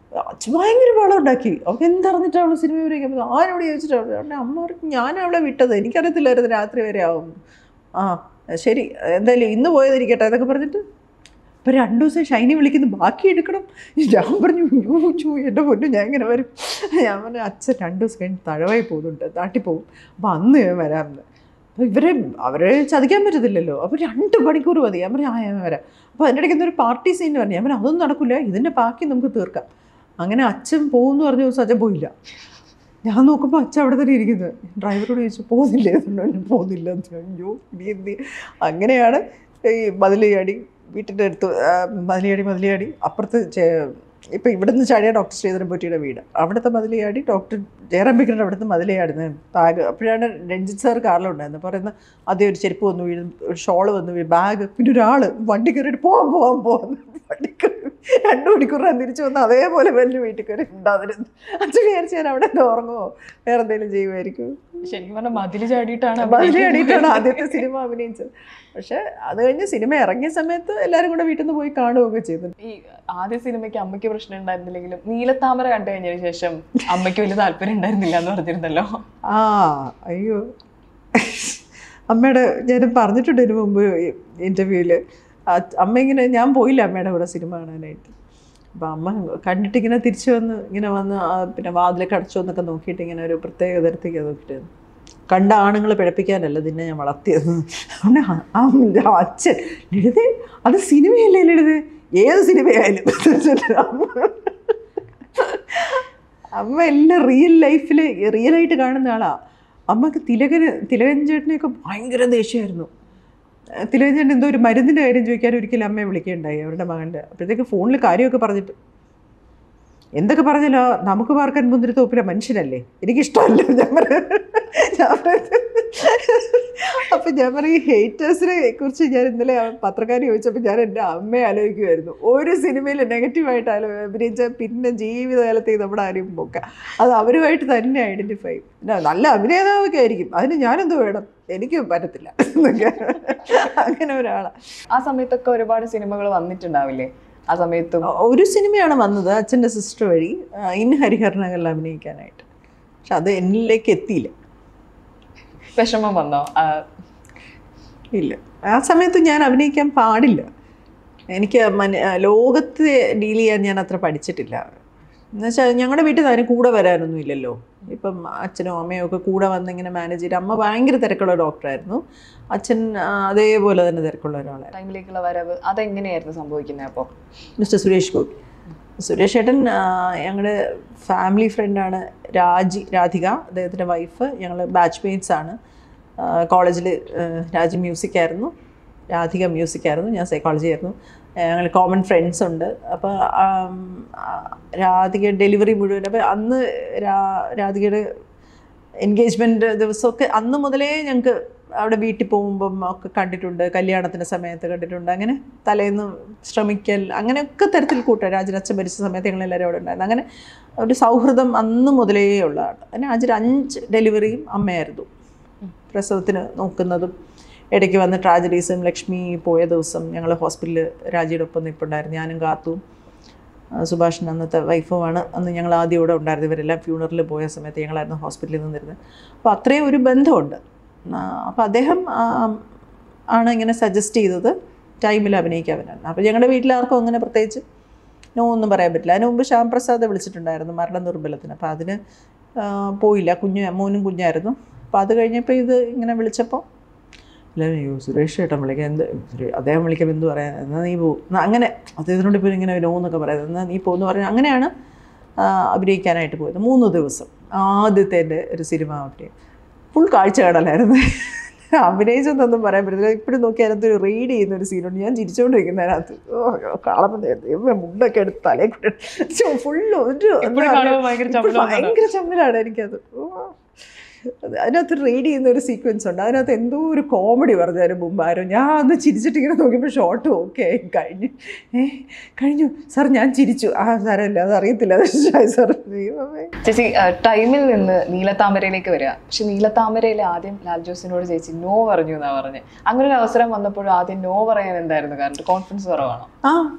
അച്ഛൻ ഭയങ്കര ബഹളം ഉണ്ടാക്കി അവൾക്ക് എന്തറിഞ്ഞിട്ടാണ് അവൾ സിനിമ വരയ്ക്കാൻ പോകുന്നത് ആരോട് ചോദിച്ചിട്ടാണ് അവളുടെ അമ്മ പറഞ്ഞു ഞാൻ അവളെ വിട്ടത് എനിക്കറിയത്തില്ലായിരുന്നു രാത്രി വരെ ആവും ആ ശരി എന്തായാലും ഇന്ന് പോയതിരിക്കട്ടെ എന്നൊക്കെ പറഞ്ഞിട്ട് ഇപ്പം രണ്ടു ദിവസം ഷൈനി വിളിക്കുന്നു ബാക്കി എടുക്കണം ഞാൻ പറഞ്ഞു "അയ്യോ, ചൂ എൻ്റെ പൊന്നു ഞാൻ ഇങ്ങനെ വരും ഞാൻ പറഞ്ഞു അച്ഛൻ രണ്ട് ദിവസം കഴിഞ്ഞ് തഴവായി പോകുന്നുണ്ട് നാട്ടിൽ പോകും അപ്പോൾ അന്ന് ഞാൻ വരാമെന്ന് അപ്പോൾ ഇവരെ അവരെ ചതിക്കാൻ പറ്റത്തില്ലല്ലോ അപ്പോൾ രണ്ട് മണിക്കൂർ മതി ഞാൻ പറഞ്ഞു ആ ഞാൻ വരാം അപ്പോൾ അതിൻ്റെ ഇടയ്ക്ക് എന്തൊരു പാർട്ടി സീൻ പറഞ്ഞു ഞാൻ പറഞ്ഞു അതൊന്നും നടക്കില്ല ഇതിൻ്റെ ബാക്കി നമുക്ക് തീർക്കാം അങ്ങനെ അച്ഛൻ പോകുമെന്ന് പറഞ്ഞ ദിവസം അച്ഛൻ പോയില്ല ഞാൻ നോക്കുമ്പോൾ അച്ഛൻ അവിടെ തന്നെ ഇരിക്കുന്നത് ഡ്രൈവറോട് ചോദിച്ചു പോകുന്നില്ലേ എന്നുകൊണ്ട് പോകുന്നില്ല എന്ന് പറഞ്ഞു. അയ്യോ ഇനി എന്ത് ചെയ്യും?" അങ്ങനെയാണ് ഈ മതിലയാടി വീട്ടിൻ്റെ അടുത്ത് ആ, മതിലയാടി മതിലയാടി അപ്പുറത്ത് ചേ- ഇപ്പം ഇവിടുന്ന് ചാടിയ ഡോക്ടർ ശ്രീധരൻ പൊറ്റിയുടെ വീട് അവിടുത്തെ മതിലയാടി ഡോക്ടർ ജയറാം ബിക്കറിൻ്റെ അവിടുത്തെ മതിലയാടുന്നത് ബാഗ് അപ്പോഴാണ് രഞ്ജിത്ത് സാർ കാറിലുണ്ടായിരുന്നത് പറയുന്നത് ആദ്യം ഒരു ചെരുപ്പ് വന്നു വീഴും ഒരു ഷോള് വന്നു വീഴും ബാഗ് പിന്നെ ഒരാൾ വണ്ടി കയറിയിട്ട് പോവാൻ പോവാൻ പോവാൻ വണ്ടി കയറി രണ്ട് മണിക്കൂറാണ് തിരിച്ചു വന്ന് അതേപോലെ വലിയ വീട്ടിൽ കയറി ഉണ്ടാതിരുന്നു അച്ഛൻ വിചാരിച്ചു ഞാൻ അവിടെ നിന്ന് ഉറങ്ങുമോ വേറെ എന്തെങ്കിലും ചെയ്യുമായിരിക്കും ശരിക്കും പറഞ്ഞാൽ മതില് ചാടിയിട്ടാണ് ബലിയാടിയിട്ടാണ് ആദ്യത്തെ സിനിമ അഭിനയിച്ചത് പക്ഷെ അത് കഴിഞ്ഞ് സിനിമ ഇറങ്ങിയ സമയത്ത് എല്ലാവരും കൂടെ വീട്ടിൽ നിന്ന് പോയി കാണുകയൊക്കെ ചെയ്തു ഈ ആദ്യ സിനിമയ്ക്ക് അമ്മയ്ക്ക് പ്രശ്നം ഉണ്ടായിരുന്നില്ലെങ്കിലും നീലത്താമര കണ്ടു കഴിഞ്ഞതിന് ശേഷം അമ്മയ്ക്ക് വലിയ താല്പര്യം ഉണ്ടായിരുന്നില്ല എന്ന് പറഞ്ഞിരുന്നല്ലോ ആ അയ്യോ അമ്മയുടെ ഞാൻ പറഞ്ഞിട്ടുണ്ട് ഇതിനു മുമ്പ് ഇൻ്റർവ്യൂവിൽ അമ്മ ഇങ്ങനെ ഞാൻ പോയില്ല അമ്മയുടെ കൂടെ സിനിമ കാണാനായിട്ട് അപ്പം അമ്മ കണ്ടിട്ട് ഇങ്ങനെ തിരിച്ചു വന്ന് ഇങ്ങനെ വന്ന് ആ പിന്നെ വാതിലൊക്കെ അടച്ചോ എന്നൊക്കെ നോക്കിയിട്ട് ഇങ്ങനെ ഒരു പ്രത്യേക തരത്തേക്ക് നോക്കിയിട്ട് കണ്ട ആണുങ്ങളെ പിഴപ്പിക്കാനല്ല നിന്നെ ഞാൻ വളർത്തിയത് അതുകൊണ്ട് ആ- ആ അച്ഛൻ ലളിതേ അത് സിനിമയല്ലേ ലളിതേ ഏത് സിനിമയായാലും അമ്മ എല്ലാം റിയൽ ലൈഫിൽ റിയലായിട്ട് കാണുന്ന ആളാ അമ്മക്ക് തിലകന് തിലകൻ ചേട്ടനെയൊക്കെ ഭയങ്കര ദേഷ്യമായിരുന്നു ഏഹ് തിലകൻ ചേട്ടൻ എന്തോ ഒരു മരുന്നിൻ്റെ കാര്യം ചോദിക്കാൻ ഒരിക്കലും അമ്മയെ വിളിക്കുകയുണ്ടായി അവരുടെ മകൻ്റെ അപ്പോഴത്തേക്ക് ഫോണിൽ കാര്യമൊക്കെ പറഞ്ഞിട്ട് എന്തൊക്കെ പറഞ്ഞല്ലോ നമുക്ക് പാർക്കാൻ മുന്തിരി തോപ്പിലെ മനുഷ്യനല്ലേ എനിക്കിഷ്ടമല്ല ഞാൻ പറ- ഞാൻ പറയുന്നത് അപ്പം ഞാൻ പറയും ഹേറ്റേഴ്സിനെ കുറിച്ച് ഞാൻ ഇന്നലെ ആ പത്രക്കാരി ചോദിച്ചപ്പോൾ ഞാൻ എൻ്റെ അമ്മയെ ആലോചിക്കുമായിരുന്നു ഒരു സിനിമയിൽ നെഗറ്റീവായിട്ട് ആലോ അഭിനയിച്ചാൽ പിന്നെ ജീവിതകാലത്തേക്ക് നമ്മുടെ ആരും പോക്കാം അത് അവരുമായിട്ട് തന്നെ ഐഡൻറ്റിഫൈ പിന്നെ നല്ല അഭിനേതാവൊക്കെ ആയിരിക്കും അതിന് ഞാനെന്തോ വേണം എനിക്ക് പറ്റത്തില്ല എന്നൊക്കെ അങ്ങനെ ഒരാളാണ് ആ സമയത്തൊക്കെ ഒരുപാട് സിനിമകൾ വന്നിട്ടുണ്ടാവില്ലേ ആ സമയത്തും ഒരു സിനിമയാണ് വന്നത് അച്ഛൻ്റെ സിസ്റ്റർ വഴി ആ, ഇൻ ഹരിഹരനകളിൽ അഭിനയിക്കാനായിട്ട് പക്ഷെ അത് എന്നിലേക്ക് എത്തിയില്ല വിഷമം വന്നോ ആ, ഇല്ല ആ സമയത്ത് ഞാൻ അഭിനയിക്കാൻ പാടില്ല എനിക്ക് മന ലോകത്ത് ഡീൽ ചെയ്യാൻ ഞാൻ അത്ര പഠിച്ചിട്ടില്ല എന്നുവെച്ചാൽ ഞങ്ങളുടെ വീട്ടിൽ നിന്ന് ആരും കൂടെ വരാനൊന്നും ഇല്ലല്ലോ ഇപ്പം അച്ഛനോ അമ്മയോ ഒക്കെ കൂടെ വന്ന് ഇങ്ങനെ മാനേജ് ചെയ്ത് അമ്മ ഭയങ്കര തിരക്കുള്ള ഡോക്ടറായിരുന്നു അച്ഛൻ ആ, അതേപോലെ തന്നെ തിരക്കുള്ള ഒരാളായിരുന്നു ടൈമിലേക്കുള്ള വരവ് അതെങ്ങനെയായിരുന്നു സംഭവിക്കുന്നത് അപ്പോൾ മിസ്റ്റർ സുരേഷ് ഗോപി സുരേഷ് ഏട്ടൻ ഞങ്ങളുടെ ഫാമിലി ഫ്രണ്ടാണ് രാജി രാധിക അദ്ദേഹത്തിൻ്റെ വൈഫ് ഞങ്ങൾ ബാച്ച് മേറ്റ്സ് ആണ് കോളേജിൽ രാജി മ്യൂസിക് ആയിരുന്നു രാധിക മ്യൂസിക് ആയിരുന്നു ഞാൻ സൈക്കോളജി ആയിരുന്നു ഞങ്ങൾ കോമൺ ഫ്രണ്ട്സ് ഉണ്ട് അപ്പോൾ രാധിക ഡെലിവറി മുഴുവൻ അപ്പോൾ അന്ന് രാ രാധികയുടെ എൻഗേജ്മെൻറ്റ് ദിവസമൊക്കെ അന്ന് മുതലേ ഞങ്ങൾക്ക് അവിടെ വീട്ടിൽ പോകുമ്പം ഒക്കെ കണ്ടിട്ടുണ്ട് കല്യാണത്തിൻ്റെ സമയത്ത് കണ്ടിട്ടുണ്ട് അങ്ങനെ തലേന്ന് ശ്രമിക്കൽ അങ്ങനെയൊക്കെ തരത്തിൽ കൂട്ടുക രാജനച്ഛൻ ഭരിച്ച സമയത്ത് ഞങ്ങളെല്ലാവരും അവിടെ ഉണ്ടായിരുന്നു അങ്ങനെ ഒരു സൗഹൃദം അന്ന് മുതലേ ഉള്ളതാണ് അതിന് രാജന് അഞ്ച് ഡെലിവറിയും അമ്മയായിരുന്നു പ്രസവത്തിന് നോക്കുന്നതും ഇടയ്ക്ക് വന്ന് ട്രാജഡീസും ലക്ഷ്മി പോയ ദിവസം ഞങ്ങൾ ഹോസ്പിറ്റലിൽ രാജിയുടെ ഒപ്പം നിൽപ്പുണ്ടായിരുന്നു ഞാനും കാത്തും ആ, സുഭാഷൻ അന്നത്തെ വൈഫുമാണ് അന്ന് ഞങ്ങൾ ആദ്യം ഇവിടെ ഉണ്ടായിരുന്നു ഇവരെല്ലാം ഫ്യൂണറിൽ പോയ സമയത്ത് ഞങ്ങളായിരുന്നു ഹോസ്പിറ്റലിൽ നിന്നിരുന്നത് അപ്പോൾ അത്രയും ഒരു ബന്ധമുണ്ട് അപ്പോൾ അദ്ദേഹം ആ, ആണ് ഇങ്ങനെ സജസ്റ്റ് ചെയ്തത് ടൈമിൽ അഭിനയിക്കാമെന്നാണ് അപ്പോൾ ഞങ്ങളുടെ വീട്ടിലാർക്കും അങ്ങനെ പ്രത്യേകിച്ച് നോ ഒന്നും പറയാൻ പറ്റില്ല അതിന് മുമ്പ് ശ്യാം പ്രസാദ് വിളിച്ചിട്ടുണ്ടായിരുന്നു മരണ ദുർബലത്തിന് അപ്പോൾ അതിന് ആ, പോയില്ല കുഞ്ഞ് മോനും കുഞ്ഞായിരുന്നു അപ്പോൾ അത് കഴിഞ്ഞപ്പോൾ ഇത് ഇങ്ങനെ വിളിച്ചപ്പോൾ ഇല്ല അയ്യോ സുരേഷ് ചേട്ടൻ വിളിക്കാം എന്ത് സുരേ- അദ്ദേഹം വിളിക്കുമ്പോൾ എന്ത് പറയാൻ എന്നാൽ നീ പോ എന്നാ അങ്ങനെ അദ്ദേഹത്തിനോട് ഇപ്പോൾ ഇങ്ങനെ നോ എന്നൊക്കെ പറയുന്നത് എന്നാൽ നീ പോകുന്നു പറഞ്ഞാൽ അങ്ങനെയാണ് ആ, അഭിനയിക്കാനായിട്ട് പോയത് മൂന്ന് ദിവസം ആദ്യത്തെ എൻ്റെ ഒരു സിനിമ അഭിനയം ഫുൾ കാഴ്ച കാണലായിരുന്നു അഭിനയിച്ചെന്നൊന്നും പറയാൻ പറ്റില്ല ഇപ്പോഴും നോക്കി അതിനകത്ത് ഒരു റീഡ് ചെയ്യുന്ന ഒരു സീനുണ്ട് ഞാൻ ചിരിച്ചുകൊണ്ടിരിക്കുന്ന അതിനകത്ത് ഓ കാണുമ്പോൾ മുണ്ടൊക്കെ എടുത്ത് തലേ കൂടെ ഫുള്ള് ഒരു എന്താ ഇപ്പോഴും പറയുക, കാണുമ്പോൾ ഭയങ്കര ഇപ്പോൾ ചമ്മലാണ്. ഭയങ്കര ചമ്മലാണ് എനിക്കത് ഓ. അത് അതിനകത്ത് റീഡ് ചെയ്യുന്ന ഒരു സീക്വൻസ് ഉണ്ട് അതിനകത്ത് എന്തോ ഒരു കോമഡി പറഞ്ഞതിന് മുമ്പ് ആരോ ഞാൻ അന്ന് ചിരിച്ചിട്ട് ഇങ്ങനെ നോക്കിയപ്പോൾ ഷോർട്ട് ഓക്കെ ആയി കഴിഞ്ഞു ഏ കഴിഞ്ഞു സാർ ഞാൻ ചിരിച്ചു ആ സാരമില്ല അത് അറിയത്തില്ല അത് സാർ ദൈവമേ ചേച്ചി ആ, ടൈമിൽ നിന്ന് നീലത്താമരയിലേക്ക് വരിക പക്ഷെ നീലത്താമരയിൽ ആദ്യം ലാൽ ജോസിനോട് ചേച്ചി നോ പറഞ്ഞു എന്നാ പറഞ്ഞത് അങ്ങനെ ഒരു അവസരം വന്നപ്പോഴും ആദ്യം നോ പറയാൻ എന്തായിരുന്നു കാരണം കോൺഫിഡൻസ് കുറവാണോ ആ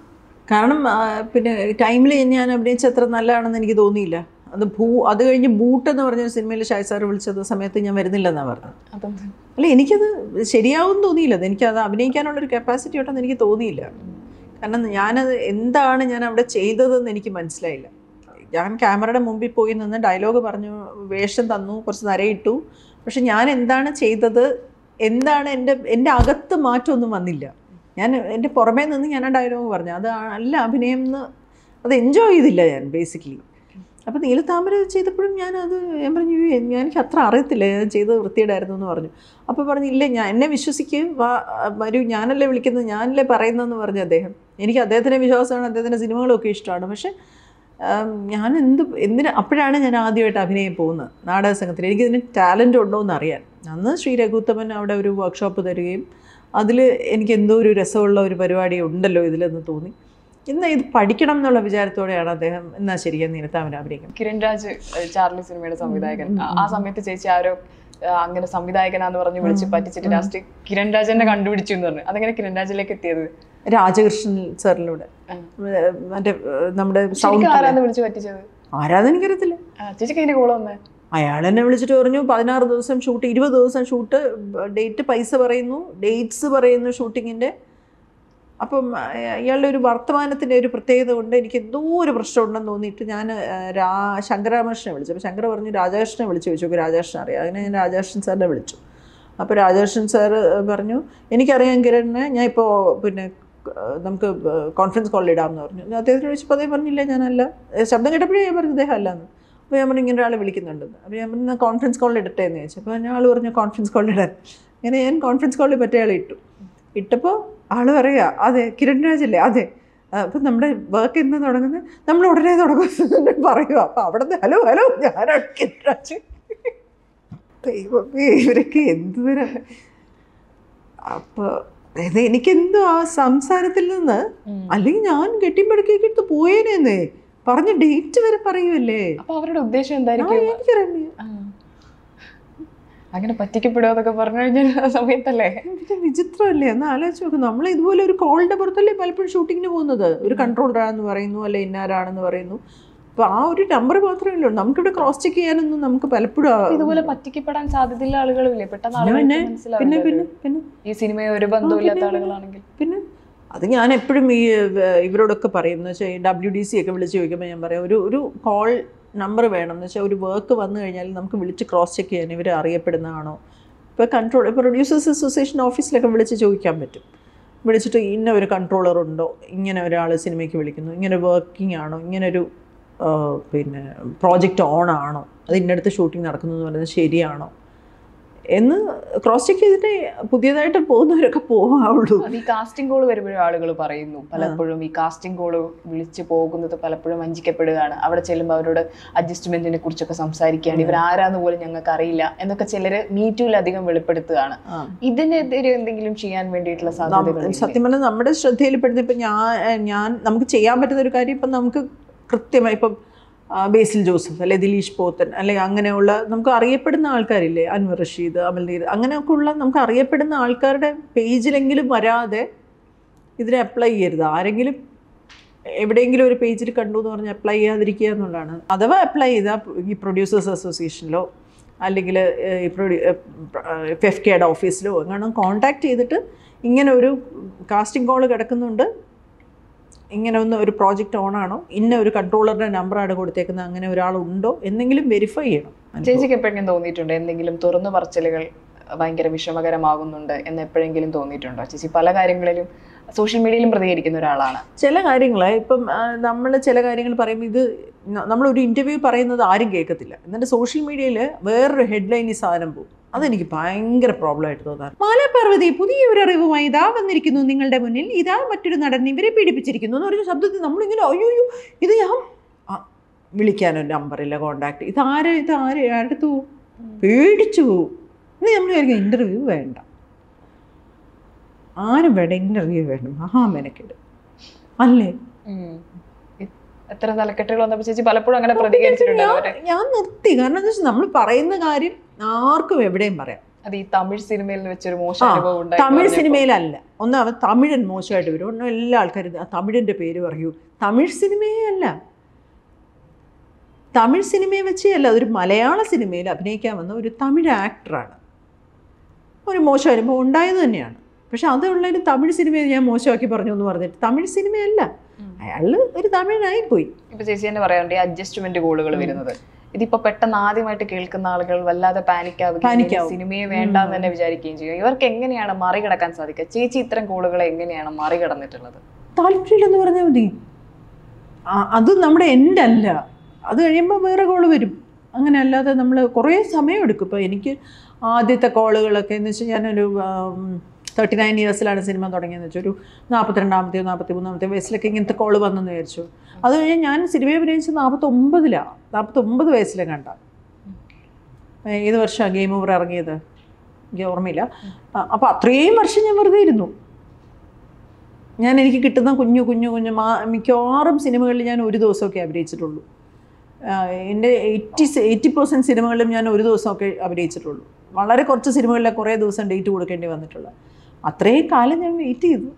കാരണം ആ, പിന്നെ ടൈമിൽ ഞാൻ അഭിനയിച്ച അത്ര നല്ലതാണെന്ന് എനിക്ക് തോന്നിയില്ല അത് ഭൂ അത് കഴിഞ്ഞ് ബൂട്ട് എന്ന് പറഞ്ഞ സിനിമയിൽ ഷായ് സാർ വിളിച്ചത് സമയത്ത് ഞാൻ വരുന്നില്ലെന്നാണ് പറഞ്ഞത് അതെന്ത്? അല്ല എനിക്കത് ശരിയാവും തോന്നിയില്ല അത് എനിക്കത് അഭിനയിക്കാനുള്ളൊരു കപ്പാസിറ്റി ഉണ്ടെന്ന് എനിക്ക് തോന്നിയില്ല കാരണം ഞാനത് എന്താണ് ഞാൻ അവിടെ ചെയ്തതെന്ന് എനിക്ക് മനസ്സിലായില്ല ഞാൻ ക്യാമറയുടെ മുമ്പിൽ പോയി നിന്ന് ഡയലോഗ് പറഞ്ഞു വേഷം തന്നു കുറച്ച് നരയിട്ടു പക്ഷെ ഞാൻ എന്താണ് ചെയ്തത് എന്താണ് എൻ്റെ എൻ്റെ അകത്ത് മാറ്റമൊന്നും വന്നില്ല ഞാൻ എൻ്റെ പുറമേ നിന്ന് ഞാൻ ആ ഡയലോഗ് പറഞ്ഞു അത് അല്ല അഭിനയം എന്ന് അത് എൻജോയ് ചെയ്തില്ല ഞാൻ ബേസിക്കലി അപ്പോൾ നീലത്താമര ചെയ്തപ്പോഴും ഞാൻ അത് ഞാൻ പറഞ്ഞു "അയ്യോ, ഞാൻ എനിക്ക് അത്ര അറിയത്തില്ല ഞാൻ ചെയ്തത് വൃത്തിയുടായിരുന്നു എന്ന് പറഞ്ഞു അപ്പോൾ പറഞ്ഞു ഇല്ല ഞാൻ എന്നെ വിശ്വസിക്ക് വാ വരൂ ഞാനല്ലേ വിളിക്കുന്നത് ഞാനല്ലേ പറയുന്നതെന്ന് പറഞ്ഞു അദ്ദേഹം എനിക്ക് അദ്ദേഹത്തിൻ്റെ വിശ്വാസമാണ് അദ്ദേഹത്തിൻ്റെ സിനിമകളൊക്കെ ഇഷ്ടമാണ് പക്ഷേ ആം, ഞാൻ എന്ത് എന്തിന് അപ്പോഴാണ് ഞാൻ ആദ്യമായിട്ട് അഭിനയം പോകുന്നത് നാടക സംഘത്തിൽ എനിക്കിതിന് ടാലൻ്റ് ഉണ്ടോ എന്ന് അറിയാൻ അന്ന് ശ്രീ രഘുത്തമൻ അവിടെ ഒരു വർക്ക്ഷോപ്പ് തരികയും അതിൽ എനിക്ക് എന്തോ ഒരു രസമുള്ള ഒരു പരിപാടി ഉണ്ടല്ലോ ഇതിലെന്ന് തോന്നി ഇന്ന് ഇത് പഠിക്കണം എന്നുള്ള വിചാരത്തോടെയാണ് അദ്ദേഹം എന്നാ ശരിക്കും നീനത്താമൻ അഭിനയിക്കുന്നത് കിരൺ രാജ് ഏഹ്, ചാർലി സിനിമയുടെ സംവിധായകൻ ആ- ആ സമയത്ത് ചേച്ചി ആരോ ആ, അങ്ങനെ സംവിധായകനാന്ന് പറഞ്ഞ് വിളിച്ച് പറ്റിച്ചിട്ട് ലാസ്റ്റ് കിരൺ രാജ് എന്നെ കണ്ടുപിടിച്ചു എന്ന് പറഞ്ഞു അതെങ്ങനെ കിരൺ രാജിലേക്ക് എത്തിയത് രാജകൃഷ്ണൻ സാറിലൂടെ ഉം. മറ്റേ ഏഹ്, നമ്മുടെ ശരിക്കും സൗണ്ട് ആരാന്ന് വിളിച്ച് പറ്റിച്ചത് ആരാന്ന് എനിക്കറിയത്തില്ല ആ, ചേച്ചിക്ക് അതിന്റെ കോള് വന്നേ അയാൾ എന്നെ വിളിച്ചിട്ട് പറഞ്ഞു പതിനാറ് ദിവസം ഷൂട്ട് ഇരുപത് ദിവസം ഷൂട്ട് ഡേറ്റ് പൈസ പറയുന്നു ഡേറ്റ്സ് പറയുന്നു ഷൂട്ടിങ്ങിൻ്റെ അപ്പം അയ- അയാളുടെ ഒരു വർത്തമാനത്തിൻ്റെ ഒരു പ്രത്യേകത കൊണ്ട് എനിക്ക് എന്തോ ഒരു പ്രശ്നമുണ്ടെന്ന് തോന്നിയിട്ട് ഞാൻ ആ, രാ ശങ്കരാമകൃഷ്ണനെ വിളിച്ചു അപ്പോൾ ശങ്കര പറഞ്ഞു രാജകൃഷ്ണനെ വിളിച്ചു ചോദിച്ചു രാജകൃഷ്ണൻ അറിയാം അങ്ങനെ ഞാൻ രാജകൃഷ്ണൻ സാറിനെ വിളിച്ചു അപ്പോൾ രാജകൃഷ്ണൻ സാറ് പറഞ്ഞു എനിക്കറിയാം കിരണിനെ ഞാൻ ഇപ്പോൾ പിന്നെ ആ, നമുക്ക് കോൺഫറൻസ് കോളിൽ ഇടാമെന്ന് പറഞ്ഞു ഞാൻ അദ്ദേഹത്തിന് വിളിച്ചപ്പോൾ അദ്ദേഹം പറഞ്ഞില്ല ഞാനല്ല ഏ, ശബ്ദം കേട്ടപ്പോഴേ ഞാൻ പറഞ്ഞു അദ്ദേഹം അല്ലാന്ന് അപ്പോൾ ഞാൻ പറഞ്ഞു ഇങ്ങനെ ഒരാൾ വിളിക്കുന്നുണ്ടെന്ന് അപ്പോൾ ഞാൻ പറഞ്ഞു കോൺഫറൻസ് കോളിൽ ഇടട്ടെ എന്ന് ചോദിച്ചു അപ്പോൾ ഞാൻ ആൾ പറഞ്ഞു കോൺഫറൻസ് കോളിൽ ഇടാൻ അങ്ങനെ ഞാൻ കോൺഫറൻസ് കോളിൽ മറ്റേ ആളെ ഇട്ടു ഇട്ടപ്പോൾ ആൾ പറയുക അതെ കിരൺ രാജല്ലേ അതെ അപ്പം നമ്മുടെ വർക്ക് എന്ന് തുടങ്ങുന്നത് നമ്മൾ ഉടനെ തുടങ്ങും പറയുക അപ്പം അവിടെ നിന്ന് ഹലോ ഹലോ ഞാനാണ് കിരൺ രാജ് ദൈവമേ ഇവരൊക്കെ എന്തുവരെ അപ്പോൾ അതായത് എനിക്കെന്തോ ആ സംസാരത്തിൽ നിന്ന് അല്ലെങ്കിൽ ഞാൻ കെട്ടിപ്പടുക്കിയൊക്കെ എടുത്ത് പോയേനേന്നേ പറഞ്ഞ ഡേറ്റ് വരെ പറയുമല്ലേ അപ്പൊ അവരുടെ ഉദ്ദേശം ആ, എന്തായിരിക്കും എനിക്കറിയില്ല ആ. അങ്ങനെ പറ്റിക്കപ്പെടുക എന്നൊക്കെ പറഞ്ഞു കഴിഞ്ഞാൽ ആ സമയത്തല്ലേ ഇത് വിചിത്രമല്ലേ ഒന്ന് ആലോചിച്ച് നോക്ക് നമ്മൾ ഇതുപോലെ ഒരു കോളിൻ്റെ പുറത്തല്ലേ പലപ്പോഴും ഷൂട്ടിങ്ങിന് പോകുന്നത് ഒരു കൺട്രോളറാണെന്ന് പറയുന്നു അല്ലെ ഇന്നാരാണെന്ന് പറയുന്നു അപ്പോൾ ആ ഒരു നമ്പർ മാത്രമേ ഉള്ളൂ നമുക്കിവിടെ ക്രോസ് ചെക്ക് ചെയ്യാനൊന്നും നമുക്ക് പലപ്പോഴും ആ- ഇതുപോലെ പറ്റിക്കപ്പെടാൻ സാധ്യതയുള്ള ആളുകളില്ലേ പെട്ടെന്ന് ആളുകൾക്ക് പിന്നെ പിന്നെ മനസ്സിലാവില്ല പിന്നെ പിന്നെ ഈ സിനിമയെ ഒരു ബന്ധമില്ലാത്ത പിന്നെ, ആളുകളാണെങ്കിൽ പിന്നെ അത് ഞാൻ എപ്പോഴും ഈ ഏർ, ഇവരോടൊക്കെ പറയും എന്ന് വെച്ചാൽ ഡബ്ല്യു ഡി സി ഒക്കെ വിളിച്ച് ചോദിക്കുമ്പോൾ ഞാൻ പറയാം ഒരു ഒരു കോൾ നമ്പർ വേണം എന്ന് വെച്ചാൽ ഒരു വർക്ക് വന്നു കഴിഞ്ഞാൽ നമുക്ക് വിളിച്ച് ക്രോസ് ചെക്ക് ചെയ്യാൻ ഇവർ അറിയപ്പെടുന്നതാണോ ഇപ്പോൾ കൺട്രോൾ ഇപ്പോൾ പ്രൊഡ്യൂസേഴ്സ് അസോസിയേഷൻ ഓഫീസിലൊക്കെ വിളിച്ച് ചോദിക്കാൻ പറ്റും വിളിച്ചിട്ട് ഇന്ന ഒരു കൺട്രോളർ ഉണ്ടോ ഇങ്ങനെ ഒരാൾ സിനിമയ്ക്ക് വിളിക്കുന്നു ഇങ്ങനെ വർക്കിംഗ് ആണോ ഇങ്ങനെ ഒരു ആ, പിന്നെ പ്രോജക്റ്റ് ഓൺ ആണോ അത് ഇന്നടുത്ത് ഷൂട്ടിംഗ് നടക്കുന്നു എന്ന് പറയുന്നത് ശരിയാണോ എന്ന് ക്രോസ് ചെക്ക് ചെയ്തിട്ട് പുതിയതായിട്ട് പോകുന്നവരൊക്കെ പോകാവുള്ളൂ അത് ഈ കാസ്റ്റിംഗ് കോൾ വരുമ്പോഴും ആളുകൾ പറയുന്നു പലപ്പോഴും ഈ കാസ്റ്റിംഗ് കോൾ വിളിച്ച് പോകുന്നത് പലപ്പോഴും വഞ്ചിക്കപ്പെടുകയാണ് അവിടെ ചെല്ലുമ്പോൾ അവരോട് അഡ്ജസ്റ്റ്മെന്റിനെ കുറിച്ചൊക്കെ സംസാരിക്കുകയാണ് ഇവർ ആരാന്ന് പോലും ഞങ്ങൾക്ക് അറിയില്ല എന്നൊക്കെ ചിലര് മീറ്റൂലധികം വെളിപ്പെടുത്തുകയാണ് ആ. ഇതിനെതിരെ എന്തെങ്കിലും ചെയ്യാൻ വേണ്ടിയിട്ടുള്ള നം- സാധ്യതകൾ സത്യം പറഞ്ഞാൽ നമ്മുടെ ശ്രദ്ധയിൽപ്പെടുന്ന ഇപ്പം ഞാൻ ഞാൻ നമുക്ക് ചെയ്യാൻ പറ്റുന്ന ഒരു കാര്യം ഇപ്പം നമുക്ക് കൃത്യമായി ഇപ്പം ആ, ബേസിൽ ജോസഫ് അല്ലെ ദിലീഷ് പോത്തൻ അല്ലെ അങ്ങനെയുള്ള നമുക്ക് അറിയപ്പെടുന്ന ആൾക്കാരില്ലേ അൻവർ റഷീദ് അമൽനീർ അങ്ങനെയൊക്കെ ഉള്ള നമുക്ക് അറിയപ്പെടുന്ന ആൾക്കാരുടെ പേജിലെങ്കിലും വരാതെ ഇതിനെ അപ്ലൈ ചെയ്യരുത് ആരെങ്കിലും എവിടെയെങ്കിലും ഒരു പേജിൽ കണ്ടു എന്ന് പറഞ്ഞ് അപ്ലൈ ചെയ്യാതിരിക്കുക എന്നുള്ളതാണ് അഥവാ അപ്ലൈ ചെയ്താൽ ഈ പ്രൊഡ്യൂസേഴ്സ് അസോസിയേഷനിലോ അല്ലെങ്കിൽ ഈ പ്രൊഡ്യൂ എഫ് കെയുടെ ഓഫീസിലോ എങ്ങനെ കോൺടാക്ട് ചെയ്തിട്ട് ഇങ്ങനെ ഒരു കാസ്റ്റിംഗ് കോൾ കിടക്കുന്നുണ്ട് ഇങ്ങനെ ഒന്ന് ഒരു പ്രോജക്റ്റ് ഓൺ ആണോ ഇന്ന ഒരു കൺട്രോളറുടെ നമ്പറാണ് കൊടുത്തേക്കുന്നത് അങ്ങനെ ഒരാളുണ്ടോ എന്നെങ്കിലും വെരിഫൈ ചെയ്യണം ചേച്ചിക്ക് എപ്പോഴെങ്കിലും തോന്നിയിട്ടുണ്ട് എന്തെങ്കിലും തുറന്നു പറച്ചിലുകൾ ഭയങ്കര വിഷമകരമാകുന്നുണ്ട് എന്ന് എപ്പോഴെങ്കിലും തോന്നിയിട്ടുണ്ടോ ചേച്ചി പല കാര്യങ്ങളിലും സോഷ്യൽ മീഡിയയിലും പ്രതികരിക്കുന്ന ഒരാളാണ് ചില കാര്യങ്ങൾ ഇപ്പം നമ്മൾ ചില കാര്യങ്ങൾ പറയുമ്പോൾ ഇത് ന- നമ്മളൊരു ഇൻ്റർവ്യൂ പറയുന്നത് ആരും കേൾക്കത്തില്ല എന്നിട്ട് സോഷ്യൽ മീഡിയയിൽ വേറൊരു ഹെഡ്ലൈൻ ഈ സാധനം പോകും അതെനിക്ക് ഭയങ്കര പ്രോബ്ലം ആയിട്ട് തോന്നാറ് മാലാപാർവതി പുതിയ ഒരു അറിവുമായി ഇതാ വന്നിരിക്കുന്നു നിങ്ങളുടെ മുന്നിൽ ഇതാ മറ്റൊരു നടൻ ഇവരെ പീഡിപ്പിച്ചിരിക്കുന്നു എന്ന് പറഞ്ഞ ശബ്ദത്തിൽ നമ്മളിങ്ങനെ അയ്യോ അയ്യോ, ഇത് ഞാൻ ആ, വിളിക്കാനൊരു നമ്പറില്ല കോണ്ടാക്ട് ഇതാര് ഇതാര് അടുത്തു പേടിച്ചു പോവും ഇനി നമ്മൾ വിചാരിക്കും ഇൻ്റർവ്യൂ വേണ്ട ആരും വേണ്ട ഇൻ്റർവ്യൂ വേണം മഹാ മെനക്കെട് അല്ലേ ഇ- എത്ര തലക്കെട്ടുകൾ വന്നപ്പോൾ ചേച്ചി പലപ്പോഴും അങ്ങനെ പ്രതികരിച്ചിട്ടുണ്ട് അവര് ഞാൻ നിർത്തി കാരണം എന്താ വെച്ചാൽ നമ്മൾ പറയുന്ന കാര്യം ആർക്കും എവിടെയും പറയാം അത് ഈ തമിഴ് സിനിമയിൽ വെച്ചൊരു മോശം ആ, അനുഭവം ഉണ്ടായി തമിഴ് സിനിമയിലല്ല ഒന്ന് അവൻ തമിഴൻ മോശമായിട്ട് വരും ഒന്ന് എല്ലാ ആൾക്കാരും ആ തമിഴിൻ്റെ പേര് പറയൂ തമിഴ് സിനിമയേ അല്ല തമിഴ് സിനിമയെ വെച്ചേ അല്ല അതൊരു മലയാള സിനിമയിൽ അഭിനയിക്കാൻ വന്ന ഒരു തമിഴ് ആക്ടറാണ് ഒരു മോശം അനുഭവം ഉണ്ടായത് തന്നെയാണ് പക്ഷെ അതുള്ളൊരു തമിഴ് സിനിമയെ ഞാൻ മോശമാക്കി പറഞ്ഞു എന്ന് പറഞ്ഞിട്ട് തമിഴ് സിനിമയല്ല ഉം. അയാൾ ഒരു തമിഴനായിപ്പോയി ഇപ്പൊ ചേച്ചി തന്നെ പറയാറുണ്ട് ഈ അഡ്ജസ്റ്റ്മെന്റ് കോളുകൾ വരുന്നത് ഇതിപ്പോ പെട്ടെന്ന് ആദ്യമായിട്ട് കേൾക്കുന്ന ആളുകൾ വല്ലാതെ പാനിക് Panic ആവുകയും ആവും. സിനിമയെ വേണ്ട എന്ന് തന്നെ വിചാരിക്കുകയും ചെയ്യും ഇവർക്ക് എങ്ങനെയാണ് മറികടക്കാൻ സാധിക്കുക ചേച്ചി ഇത്തരം കോളുകളെ എങ്ങനെയാണ് മറികടന്നിട്ടുള്ളത് താല്പര്യമില്ലെന്ന് പറഞ്ഞാൽ മതി ആ- അത് നമ്മുടെ എൻ്റെ അല്ല അത് കഴിയുമ്പോൾ വേറെ കോള് വരും അങ്ങനെ അല്ലാതെ നമ്മൾ കുറേ സമയം എടുക്കും ഇപ്പോൾ എനിക്ക് ആദ്യത്തെ കോളുകളൊക്കെ എന്ന് വെച്ചാൽ ഞാനൊരു തേർട്ടി നയൻ ഇയേഴ്സിലാണ് സിനിമ തുടങ്ങിയെന്ന് വെച്ചാൽ ഒരു നാൽപ്പത്തിരണ്ടാമത്തെയോ നാൽപ്പത്തി മൂന്നാമത്തെയോ വയസ്സിലൊക്കെ ഇങ്ങനത്തെ കോള് വന്നെന്ന് വിചാരിച്ചു അത് കഴിഞ്ഞ് ഞാൻ സിനിമ അഭിനയിച്ചത് നാൽപ്പത്തൊമ്പതിലാണ് നാൽപ്പത്തൊമ്പത് വയസ്സിലെ കണ്ട ഏത് വർഷമാണ് ഗെയിം ഓവർ ഇറങ്ങിയത് എനിക്ക് ഓർമ്മയില്ല അപ്പോൾ അത്രയും വർഷം ഞാൻ വെറുതെ ഇരുന്നു ഞാൻ എനിക്ക് കിട്ടുന്ന കുഞ്ഞു കുഞ്ഞു കുഞ്ഞു മാ മിക്കവാറും സിനിമകളിൽ ഞാൻ ഒരു ദിവസമൊക്കെ അഭിനയിച്ചിട്ടുള്ളൂ ആഹ് എൻ്റെ എയ്റ്റി എയ്റ്റി പെർസെൻറ്റ് സിനിമകളിലും ഞാൻ ഒരു ദിവസമൊക്കെ അഭിനയിച്ചിട്ടുള്ളൂ വളരെ കുറച്ച് സിനിമകളിലെ കുറേ ദിവസം ഡേറ്റ് കൊടുക്കേണ്ടി വന്നിട്ടുള്ള അത്രയും കാലം ഞാൻ വെയിറ്റ് ചെയ്തു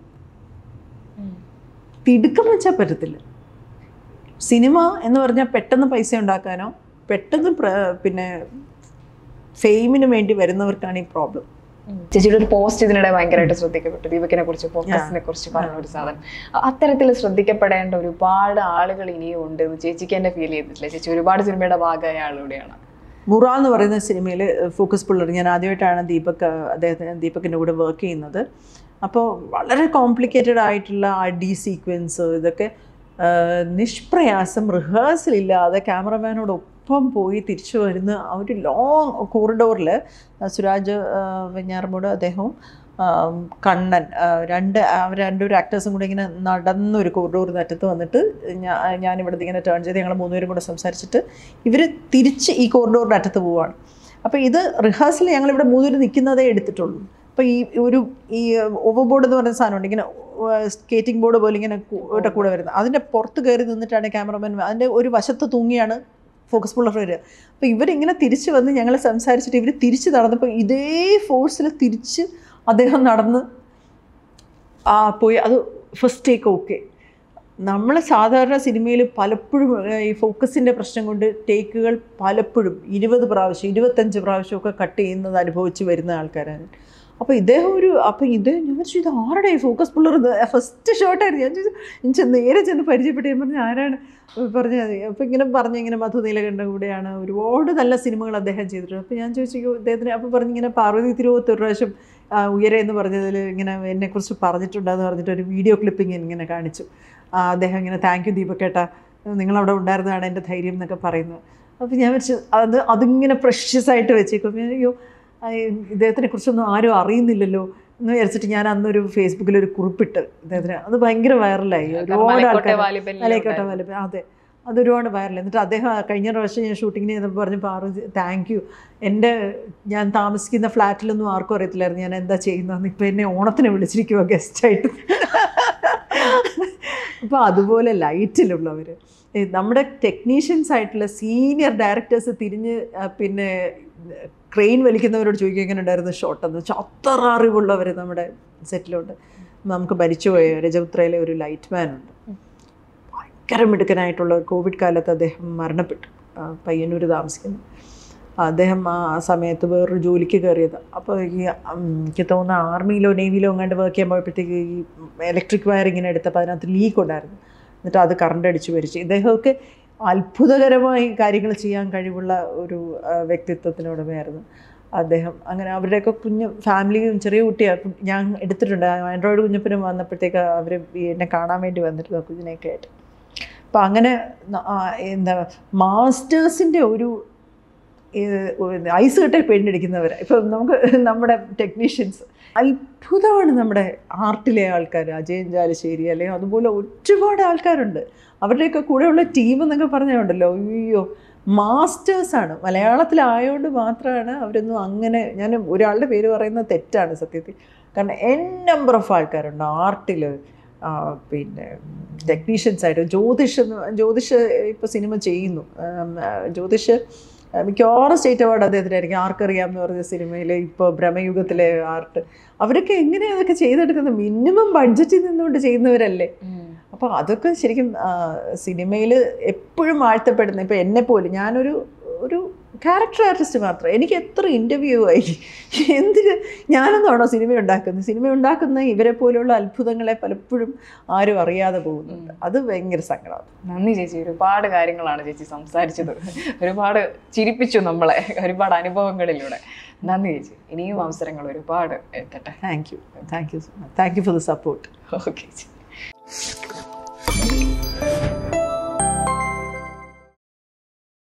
തിടുക്കം വെച്ചാൽ പറ്റത്തില്ല സിനിമ എന്ന് പറഞ്ഞാൽ പെട്ടെന്ന് പൈസ ഉണ്ടാക്കാനോ പെട്ടെന്ന് പ്ര- പിന്നെ ഫെയിമിന് വേണ്ടി വരുന്നവർക്കാണ് ഈ പ്രോബ്ലം ചേച്ചിയുടെ ഒരു പോസ്റ്റ് ഇതിനിടെ ഭയങ്കരമായിട്ട് ശ്രദ്ധിക്കപ്പെട്ടു ദീപകിനെ കുറിച്ച് ഫോക്കസിനെ കുറിച്ച് പറഞ്ഞ ഒരു സാധനം അ- അത്തരത്തിൽ ശ്രദ്ധിക്കപ്പെടേണ്ട ഒരുപാട് ആളുകൾ ഇനിയും ഉണ്ട് എന്ന് ചേച്ചിക്ക് എന്നെ ഫീൽ ചെയ്തിട്ടില്ല ചേച്ചി ഒരുപാട് സിനിമയുടെ ഭാഗമായ ആളുകൂടെയാണ് മുറ എന്ന് പറയുന്ന സിനിമയിൽ ഫോക്കസ് പിള്ളർ ഞാൻ ആദ്യമായിട്ടാണ് ദീപക് അദ്ദേഹത്തിന് ദീപകിൻ്റെ കൂടെ വർക്ക് ചെയ്യുന്നത് അപ്പോൾ വളരെ കോംപ്ലിക്കേറ്റഡ് ആയിട്ടുള്ള അടി സീക്വൻസ് ഇതൊക്കെ ആ, നിഷ്പ്രയാസം റിഹേഴ്സൽ ഇല്ലാതെ ക്യാമറമാനോടൊപ്പം പോയി തിരിച്ചു വരുന്ന ആ ഒരു ലോങ് കോറിഡോറിൽ സുരാജ് ആ, വെഞ്ഞാറമൂട് അദ്ദേഹവും ആ, കണ്ണൻ ആ, രണ്ട് അവർ രണ്ടൊരു ആക്ടേഴ്സും കൂടെ ഇങ്ങനെ നടന്നൊരു കോറിഡോറിന് അറ്റത്ത് വന്നിട്ട് ഞാൻ ഞാനിവിടെ ഇങ്ങനെ ടേൺ ചെയ്ത് ഞങ്ങൾ മൂന്നുപേരും കൂടെ സംസാരിച്ചിട്ട് ഇവർ തിരിച്ച് ഈ കോറിഡോറിൻ്റെ അറ്റത്ത് പോവാണ് അപ്പോൾ ഇത് റിഹേഴ്സൽ ഞങ്ങളിവിടെ മൂന്നുപേര് നിൽക്കുന്നതേ എടുത്തിട്ടുള്ളൂ അപ്പോൾ ഈ ഒരു ഈ ഓവർ ബോർഡ് എന്ന് പറയുന്ന സാധനമുണ്ട് ഇങ്ങനെ സ്കേറ്റിംഗ് ബോർഡ് പോലെ ഇങ്ങനെ കൂടെ കൂടെ വരുന്നത് അതിൻ്റെ പുറത്ത് കയറി നിന്നിട്ടാണ് ക്യാമറമാൻ അതിൻ്റെ ഒരു വശത്ത് തൂങ്ങിയാണ് ഫോക്കസ് പുള്ളർ വരിക അപ്പോൾ ഇവരിങ്ങനെ തിരിച്ച് വന്ന് ഞങ്ങൾ സംസാരിച്ചിട്ട് ഇവർ തിരിച്ച് നടന്നപ്പോൾ ഇതേ ഫോഴ്സിൽ തിരിച്ച് അദ്ദേഹം നടന്ന് ആ പോയി അത് ഫസ്റ്റ് ടേക്ക് ഓക്കെ നമ്മൾ സാധാരണ സിനിമയിൽ പലപ്പോഴും ഏഹ്, ഈ ഫോക്കസിൻ്റെ പ്രശ്നം കൊണ്ട് ടേക്കുകൾ പലപ്പോഴും ഇരുപത് പ്രാവശ്യം ഇരുപത്തഞ്ച് പ്രാവശ്യമൊക്കെ കട്ട് ചെയ്യുന്നത് അനുഭവിച്ച് വരുന്ന ആൾക്കാരാണ് അപ്പോൾ ഇദ്ദേഹം ഒരു അപ്പോൾ ഇത് ഞാൻ വിചാരിച്ചു ഇത് ആരുടെ ഫോക്കസ് പുള്ളർ ഫസ്റ്റ് ഷോട്ടായിരുന്നു ഞാൻ ചോദിച്ചു ഞാൻ ചെന്ന് നേരെ ചെന്ന് പരിചയപ്പെട്ട് ഞാൻ പറഞ്ഞു ആരാണ് പറഞ്ഞത് അപ്പോൾ ഇങ്ങനെ പറഞ്ഞ് ഇങ്ങനെ മധു നീലകണ്ഠ കൂടെയാണ് ഒരുപാട് നല്ല സിനിമകൾ അദ്ദേഹം ചെയ്തിട്ടുണ്ട് അപ്പോൾ ഞാൻ ചോദിച്ചു "അയ്യോ, ഇദ്ദേഹത്തിന് അപ്പോൾ പറഞ്ഞ് ഇങ്ങനെ പാർവതി തിരുവോത്ത് ഒരു പ്രാവശ്യം ആ, ഉയരെ എന്ന് പറഞ്ഞതിൽ ഇങ്ങനെ എന്നെക്കുറിച്ച് പറഞ്ഞിട്ടുണ്ടെന്ന് പറഞ്ഞിട്ട് ഒരു വീഡിയോ ക്ലിപ്പിംഗ് ഇങ്ങനെ കാണിച്ചു ആ, അദ്ദേഹം ഇങ്ങനെ താങ്ക് യു ദീപക്കേട്ട നിങ്ങളവിടെ ഉണ്ടായിരുന്നതാണ് എൻ്റെ ധൈര്യം എന്നൊക്കെ പറയുന്നത് അപ്പോൾ ഞാൻ വെച്ച് അത് അതിങ്ങനെ പ്രഷ്യസ് ആയിട്ട് വെച്ചേക്കും ഞാൻ, അയ്യോ ആ, ഇദ്ദേഹത്തിനെ കുറിച്ചൊന്നും ആരും അറിയുന്നില്ലല്ലോ എന്ന് വിചാരിച്ചിട്ട് ഞാൻ അന്നൊരു ഫേസ്ബുക്കിൽ ഒരു കുറിപ്പിട്ട് ഇദ്ദേഹത്തിന് അത് ഭയങ്കര വൈറലായി ഒരുപാട് മലക്കോട്ടെ ആൾക്കാർ വാലിബനിലും മലയക്കോട്ടെ വലുപ്പം അതെ അതൊരുപാട് വൈറൽ എന്നിട്ട് അദ്ദേഹം ആ കഴിഞ്ഞ പ്രാവശ്യം ഞാൻ ഷൂട്ടിങ്ങിന് ചെയ്തപ്പോൾ പറഞ്ഞു പാർവതി താങ്ക് യു എൻ്റെ ഞാൻ താമസിക്കുന്ന ഫ്ലാറ്റിലൊന്നും ആർക്കും അറിയത്തില്ലായിരുന്നു ഞാൻ എന്താ ചെയ്യുന്നതെന്ന് ഇപ്പം എന്നെ ഓണത്തിന് വിളിച്ചിരിക്കുക ഗസ്റ്റായിട്ട് അപ്പോൾ അതുപോലെ ലൈറ്റിലുള്ളവർ നമ്മുടെ ടെക്നീഷ്യൻസ് ആയിട്ടുള്ള സീനിയർ ഡയറക്ടേഴ്സ് തിരിഞ്ഞ് ആ, പിന്നെ ക്രെയിൻ വലിക്കുന്നവരോട് ചോദിക്കുക എങ്ങനെ ഉണ്ടായിരുന്നു ഷോട്ട് എന്ന് വെച്ചാൽ അത്ര അറിവുള്ളവർ നമ്മുടെ സെറ്റിലുണ്ട് നമുക്ക് മരിച്ചുപോയ രജപുത്രയിലെ ഒരു ലൈറ്റ് മാൻ ഉണ്ട് ഭയങ്കര മിടുക്കനായിട്ടുള്ള കോവിഡ് കാലത്ത് അദ്ദേഹം മരണപ്പെട്ടു ആ, പയ്യന്നൂർ താമസിക്കുന്നു അദ്ദേഹം ആ സമയത്ത് വേറൊരു ജോലിക്ക് കയറിയത് അപ്പോൾ ഈ ഉം, എനിക്ക് തോന്നുന്ന ആർമിയിലോ നേവിയിലോ എങ്ങാണ്ട് വർക്ക് ചെയ്യാൻ പോയപ്പോഴത്തേക്ക് ഈ ഇലക്ട്രിക് വയറിങ്ങനെ എടുത്തപ്പോൾ അതിനകത്ത് ലീക്ക് ഉണ്ടായിരുന്നു എന്നിട്ട് അത് കറണ്ട് അടിച്ച് മരിച്ചു ഇദ്ദേഹമൊക്കെ അത്ഭുതകരമായി കാര്യങ്ങൾ ചെയ്യാൻ കഴിവുള്ള ഒരു ആ, വ്യക്തിത്വത്തിനുടമയായിരുന്നു അദ്ദേഹം അങ്ങനെ അവരുടെയൊക്കെ കുഞ്ഞ് ഫാമിലിയും ചെറിയ കുട്ടിയാണ് ഞാൻ എടുത്തിട്ടുണ്ട് ആൻഡ്രോയിഡ് കുഞ്ഞപ്പനും വന്നപ്പോഴത്തേക്ക് അവർ എന്നെ കാണാൻ വേണ്ടി വന്നിരുന്നു കുഞ്ഞിനെയൊക്കെ ആയിട്ട് അപ്പം അങ്ങനെ ന- ആ, എന്താ മാസ്റ്റേഴ്സിൻ്റെ ഒരു ഐസ് കെട്ടെ പെയിൻ്റടിക്കുന്നവർ ഇപ്പം നമുക്ക് നമ്മുടെ ടെക്നീഷ്യൻസ് അത്ഭുതമാണ് നമ്മുടെ ആർട്ടിലെ ആൾക്കാർ അജയൻ ചാലശ്ശേരി അല്ലെങ്കിൽ അതുപോലെ ഒരുപാട് ആൾക്കാരുണ്ട് അവരുടെയൊക്കെ കൂടെയുള്ള ടീം എന്നൊക്കെ പറഞ്ഞുണ്ടല്ലോ അയ്യോ മാസ്റ്റേഴ്സാണ് മലയാളത്തിലായതുകൊണ്ട് മാത്രമാണ് അവരൊന്നും അങ്ങനെ ഞാൻ ഒരാളുടെ പേര് പറയുന്നത് തെറ്റാണ് സത്യത്തിൽ കാരണം എൻ നമ്പർ ഓഫ് ആൾക്കാരുണ്ട് ആർട്ടിൽ പിന്നെ ടെക്നീഷ്യൻസ് ആയിട്ട് ജ്യോതിഷ് എന്ന് ജ്യോതിഷ് ഇപ്പോൾ സിനിമ ചെയ്യുന്നു ആം, ആ, ജ്യോതിഷ് ആ, മിക്കവാറും സ്റ്റേറ്റ് അവാർഡ് അദ്ദേഹത്തിനായിരിക്കും ആർക്കറിയാം എന്ന് പറഞ്ഞ സിനിമയിൽ ഇപ്പോൾ ഭ്രമയുഗത്തിലെ ആർട്ട് അവരൊക്കെ എങ്ങനെയാണ് അതൊക്കെ ചെയ്തെടുക്കുന്നത് മിനിമം ബഡ്ജറ്റിൽ നിന്നുകൊണ്ട് ചെയ്യുന്നവരല്ലേ അപ്പോൾ അതൊക്കെ ശരിക്കും സിനിമയിൽ എപ്പോഴും വാഴ്ത്തപ്പെടുന്ന ഇപ്പോൾ എന്നെപ്പോലും ഞാനൊരു ഒരു ക്യാരക്ടർ ആർട്ടിസ്റ്റ് മാത്രം എനിക്ക് എത്ര ഇൻ്റർവ്യൂ ആയി എന്തിന് ഞാനൊന്നാണോ സിനിമ ഉണ്ടാക്കുന്നത് സിനിമ ഉണ്ടാക്കുന്ന ഇവരെ പോലുള്ള അത്ഭുതങ്ങളെ പലപ്പോഴും ആരും അറിയാതെ പോകുന്നുണ്ട് അത് ഭയങ്കര സങ്കടമാണ് നന്ദി ചേച്ചി ഒരുപാട് കാര്യങ്ങളാണ് ചേച്ചി സംസാരിച്ചത് ഒരുപാട് ചിരിപ്പിച്ചു നമ്മളെ ഒരുപാട് അനുഭവങ്ങളിലൂടെ നന്ദി ചേച്ചി ഇനിയും അവസരങ്ങൾ ഒരുപാട് എത്തട്ടെ thank you thank you thank you for the support okay ചേച്ചി